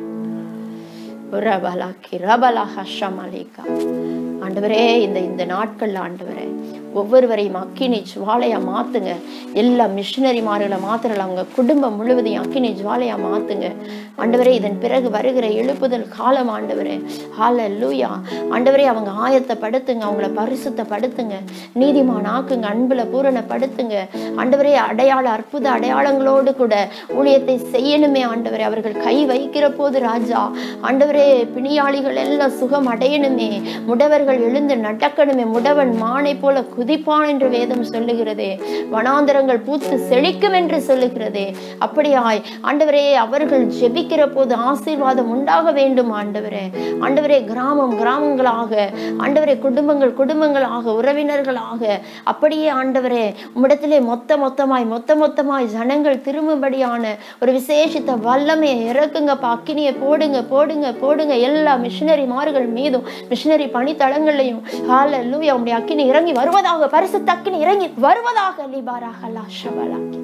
உரபலாக்கி ரபலா ஹஷமலிகா ஆண்டவரே இந்த இந்த நாட்கள்ல ஆண்டவரே ஒவ்வொருவரையும் அக்கினி ஜுவாலையா மாத்துங்க எல்லா மிஷினரிமார்களை மாத்திரல அவங்க குடும்பம் முழுவதையும் அக்கினி ஜுவாலையா மாத்துங்க ஆண்டவரே இதன் பிறகு வருகிற எழுப்புதல் காலம் ஆண்டவரே ஹால லூயா ஆண்டவரே அவங்க ஆயத்தப்படுத்துங்க அவங்கள பரிசுத்தப்படுத்துங்க நீதிமான் ஆக்குங்க அன்புல பூரணப்படுத்துங்க ஆண்டவரே அடையாள அற்புத அடையாளங்களோடு கூட ஊழியத்தை செய்யணுமே ஆண்டவரே அவர்கள் கை வைக்கிற போது ராஜா ஆண்டவரே பிணியாளிகள் எல்லாம் சுகம் அடையணுமே முடவர்கள் எழுந்து நடக்கணுமே முடவன் மானை போல குதிப்பான் என்று வேதம் சொல்லுகிறதே வனாந்தரங்கள் பூத்து செழிக்கும் என்று சொல்லுகிறதே அப்படியாய் ஆண்டவரே அவர்கள் ஜெபிக்கிற போது ஆசீர்வாதம் உண்டாக வேண்டும் ஆண்டவரே ஆண்டவரே கிராமம் கிராமங்களாக ஆண்டவரே குடும்பங்கள் குடும்பங்களாக உறவினர்களாக அப்படியே ஆண்டவரே உம்மிடத்திலே மொத்த மொத்தமாய் மொத்த மொத்தமாய் ஜனங்கள் திரும்பும்படியான ஒரு விசேஷித்த வல்லமையை இறக்குங்கப்பா அக்கினியை போடுங்க போடுங்க போடுங்க எல்லா மிஷினரிமார்கள் மீதும் மிஷினரி பணித்தளங்களையும் ஹால லூயா உடைய அக்கினி இறங்கி வருவதாக பரிசுத்த அக்கினி இறங்கி வருவதாக லிபாராக லா ஷபலாக்கி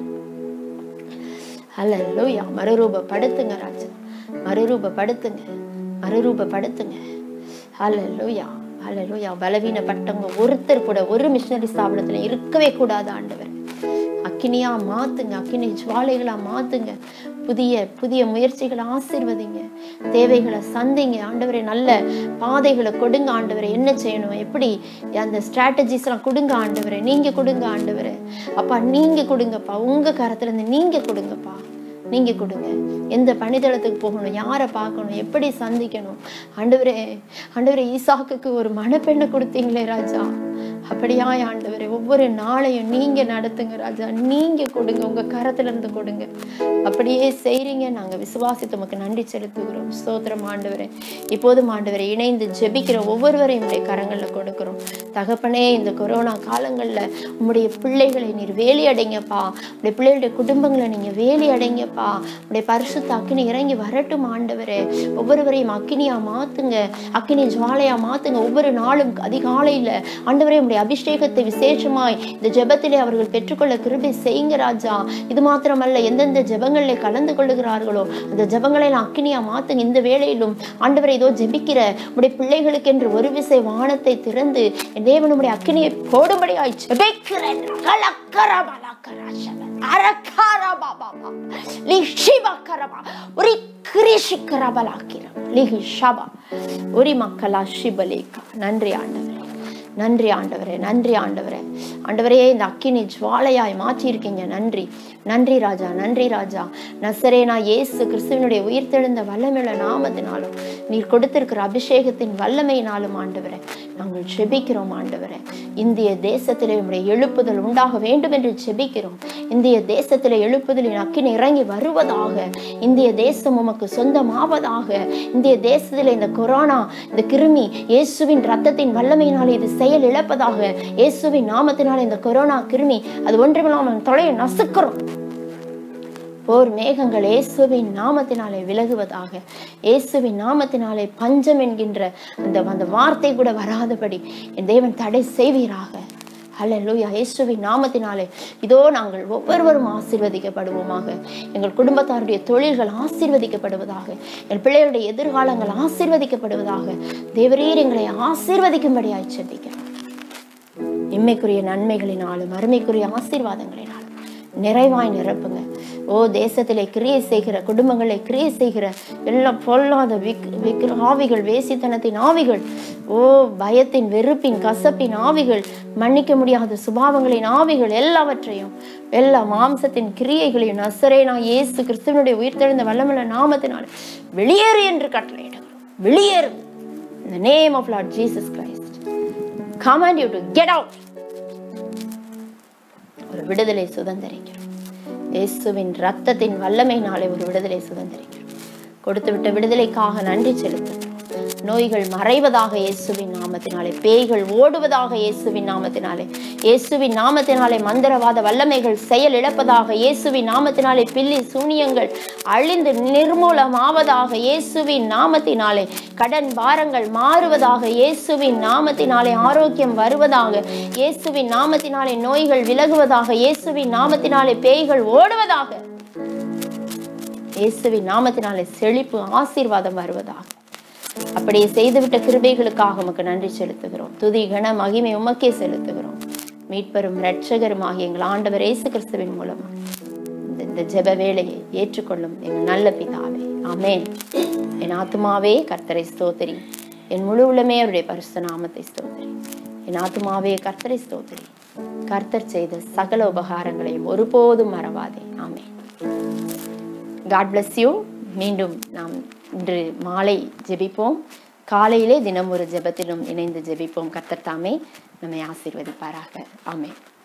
ஹalleluya மறுரூபப்படுத்துங்க ராஜா மறுரூபப்படுத்துங்க மறுரூபப்படுத்துங்க ஹalleluya ஹalleluya பலவீனப்பட்டவங்க ஒருத்தர் கூட ஒரு மிஷினரி ஸ்தாபனத்துல இருக்கவே கூடாது ஆண்டவர் அக்கினியா மாத்துங்க அக்கினி ஜுவாலைகளா மாத்துங்க புதிய புதிய முயற்சிகளை ஆசீர்வதிங்க தேவைகளை சந்திங்க ஆண்டவரே நல்ல பாதைகளை கொடுங்க ஆண்டவரே என்ன செய்யணும் எப்படி அந்த ஸ்ட்ராட்டஜிஸ் எல்லாம் கொடுங்க ஆண்டவரே நீங்க கொடுங்க ஆண்டவரே அப்பா நீங்க கொடுங்கப்பா உங்க கரத்துல இருந்து நீங்க கொடுங்கப்பா நீங்க கொடுங்க எந்த பணிதளத்துக்கு போகணும் யாரை பார்க்கணும் எப்படி சந்திக்கணும் ஆண்டவரே ஆண்டவரே ஈசாக்குக்கு ஒரு மணப்பெண்ணை கொடுத்தீங்களே ராஜா அப்படியாய் ஆண்டவரே ஒவ்வொரு நாளையும் நீங்க நடத்துங்க ராஜா நீங்க கொடுங்க உங்க கரத்துல இருந்து கொடுங்க அப்படியே செய்றீங்க நாங்க விசுவாசித்து உமக்கு நன்றி செலுத்துகிறோம் ஸ்தோத்திரம் ஆண்டவரே இப்போதும் ஆண்டவரை இணைந்து ஜெபிக்கிற ஒவ்வொருவரையும் உடைய கரங்கள்ல கொடுக்கிறோம் தகப்பனே இந்த கொரோனா காலங்கள்ல உம்முடைய பிள்ளைகளை நீர் வேலி அடைங்கப்பா உடைய பிள்ளைகளுடைய குடும்பங்களை நீங்க வேலி அடைங்கப்பா உடைய பரிசுத்த அக்கினி இறங்கி வரட்டும் ஆண்டவரே ஒவ்வொருவரையும் அக்கினியா மாத்துங்க அக்கினி ஜுவாலையா மாத்துங்க ஒவ்வொரு நாளும் அதிகாலையில ஆண்டவரே உடைய அபிஷேகத்தை விசேஷமாய் இந்த ஜெபத்திலே அவர்கள் பெற்றுக்கொள்ள கிருபை செய்யுங்க ராஜா இது மாத்திரமல்ல எந்தெந்த ஜெபங்களிலே கலந்து கொள்ளுகிறார்களோ அந்த ஜெபங்களை எல்லாம் அக்கினியா மாத்துங்க இந்த வேளையிலும் ஆண்டவரை இதோ ஜெபிக்கிற உடைய பிள்ளைகளுக்கு என்று ஒரு விசை வானத்தை திறந்து என் தேவனுடைய அக்கினியை போடும்படியாய் ஜெபிக்கிறேன் கலக்கரபலக்கரசப. அரக்கரபபப. லிஷிபக்கரப. உரி கிரிஷிக்கரபலாக்கிரம். லிஹிஷப. உரி மக்களா ஷிபலேகா நன்றி ஆண்டவரே நன்றி ஆண்டவரே நன்றி ஆண்டவரே ஆண்டவரே இந்த அக்கினி ஜுவாலையாய் மாற்றியிருக்கீங்க நன்றி நன்றி ராஜா நன்றி ராஜா நசரேனா இயேசு கிறிஸ்துவனுடைய உயிர்த்தெழுந்த வல்லமையுள்ள நாமத்தினாலும் நீர் கொடுத்திருக்கிற அபிஷேகத்தின் வல்லமையினாலும் ஆண்டவரே நாங்கள் ஜெபிக்கிறோம் ஆண்டவரே இந்திய தேசத்திலே உம்முடைய எழுப்புதல் உண்டாக வேண்டும் என்று ஜெபிக்கிறோம் இந்திய தேசத்திலே எழுப்புதலின் அக்கினி இறங்கி வருவதாக இந்திய தேசம் உமக்கு சொந்தமாவதாக இந்திய தேசத்திலே இந்த கொரோனா இந்த கிருமி இயேசுவின் ரத்தத்தின் வல்லமையினாலே இது செயல் இழப்பதாக இயேசுவின் நாமத்தினாலே இந்த கொரோனா கிருமி அது ஒன்றுமில்லாமல் தொலையை நசுக்கிறோம் போர் மேகங்கள் இயேசுவின் நாமத்தினாலே விலகுவதாக இயேசுவின் நாமத்தினாலே பஞ்சம் என்கின்ற அந்த அந்த வார்த்தை கூட வராதபடி என் தேவன் தடை செய்வீராக ஹalleluya இயேசுவின் நாமத்தினாலே இதோ நாங்கள் ஒவ்வொருவரும் ஆசீர்வதிக்கப்படுவோமாக எங்கள் குடும்பத்தாருடைய தொழில்கள் ஆசீர்வதிக்கப்படுவதாக எங்கள் பிள்ளைகளுடைய எதிர்காலங்கள் ஆசீர்வதிக்கப்படுவதாக தேவரீர் எங்களை ஆசீர்வதிக்கும்படியாய் செபிக்கிறோம் இம்மைக்குரிய நன்மைகளினாலும் அருமைக்குரிய ஆசீர்வாதங்களினாலும் நிறைவாய் நிரப்புங்க ஓ தேசத்திலே கிரியை செய்கிற குடும்பங்களை கிரியை செய்கிற எல்லாம் பொல்லாத விக் விக்கிர ஆவிகள் வேசித்தனத்தின் ஆவிகள் ஓ பயத்தின் வெறுப்பின் கசப்பின் ஆவிகள் மன்னிக்க முடியாத சுபாவங்களின் ஆவிகள் எல்லாவற்றையும் எல்லா மாம்சத்தின் கிரியைகளையும் நசரேனா இயேசு கிறிஸ்துவனுடைய உயிர்த்தெழுந்த வல்லமுள்ள நாமத்தினால் வெளியேறு என்று கட்டளையிடுகிறோம் வெளியேறு in the name of Lord Jesus Christ command you to get out ஒரு விடுதலை சுதந்திரிக்கிறோம் இயேசுவின் ரத்தத்தின் வல்லமையினாலே ஒரு விடுதலை சுதந்திரிக்கிறோம் கொடுத்து விட்ட விடுதலைக்காக நன்றி செலுத்துகிறோம் நோய்கள் மறைவதாக இயேசுவின் நாமத்தினாலே பேய்கள் ஓடுவதாக இயேசுவின் நாமத்தினாலே இயேசுவின் நாமத்தினாலே மந்திரவாத வல்லமைகள் செயல் இழப்பதாக இயேசுவின் நாமத்தினாலே பில்லி சூனியங்கள் அழிந்து நிர்மூலமாவதாக இயேசுவின் நாமத்தினாலே கடன் பாரங்கள் மாறுவதாக இயேசுவின் நாமத்தினாலே ஆரோக்கியம் வருவதாக இயேசுவின் நாமத்தினாலே நோய்கள் விலகுவதாக இயேசுவின் நாமத்தினாலே பேய்கள் ஓடுவதாக இயேசுவின் நாமத்தினாலே செழிப்பு ஆசீர்வாதம் வருவதாக அப்படியே செய்துவிட்ட கிருபைகளுக்காக உமக்கு நன்றி செலுத்துகிறோம் துதி கன மகிமை உமக்கே செலுத்துகிறோம் மீட்பெரும் இரட்சகருமாகிய எங்கள் ஆண்டவர் இயேசு கிறிஸ்துவின் மூலமா இந்த- இந்த ஜெப வேலையை ஏற்றுக்கொள்ளும் எங்கள் நல்ல பிதாவே ஆமென் என் ஆத்துமாவே கர்த்தரை ஸ்தோத்திரி என் முழு உள்ளமே அவருடைய பரிசுத்த நாமத்தை ஸ்தோத்திரி என் ஆத்துமாவே கர்த்தரை ஸ்தோத்திரி கர்த்தர் செய்த சகல உபகாரங்களையும் ஒருபோதும் மறவாதே ஆமென் காட் bless யூ மீண்டும் நாம் இன்று மாலை ஜெபிப்போம் காலையிலே தினம் ஒரு ஜெபத்திலும் இணைந்து ஜெபிப்போம் கர்த்தர் தாமே நம்மை ஆசீர்வதிப்பாராக ஆமென்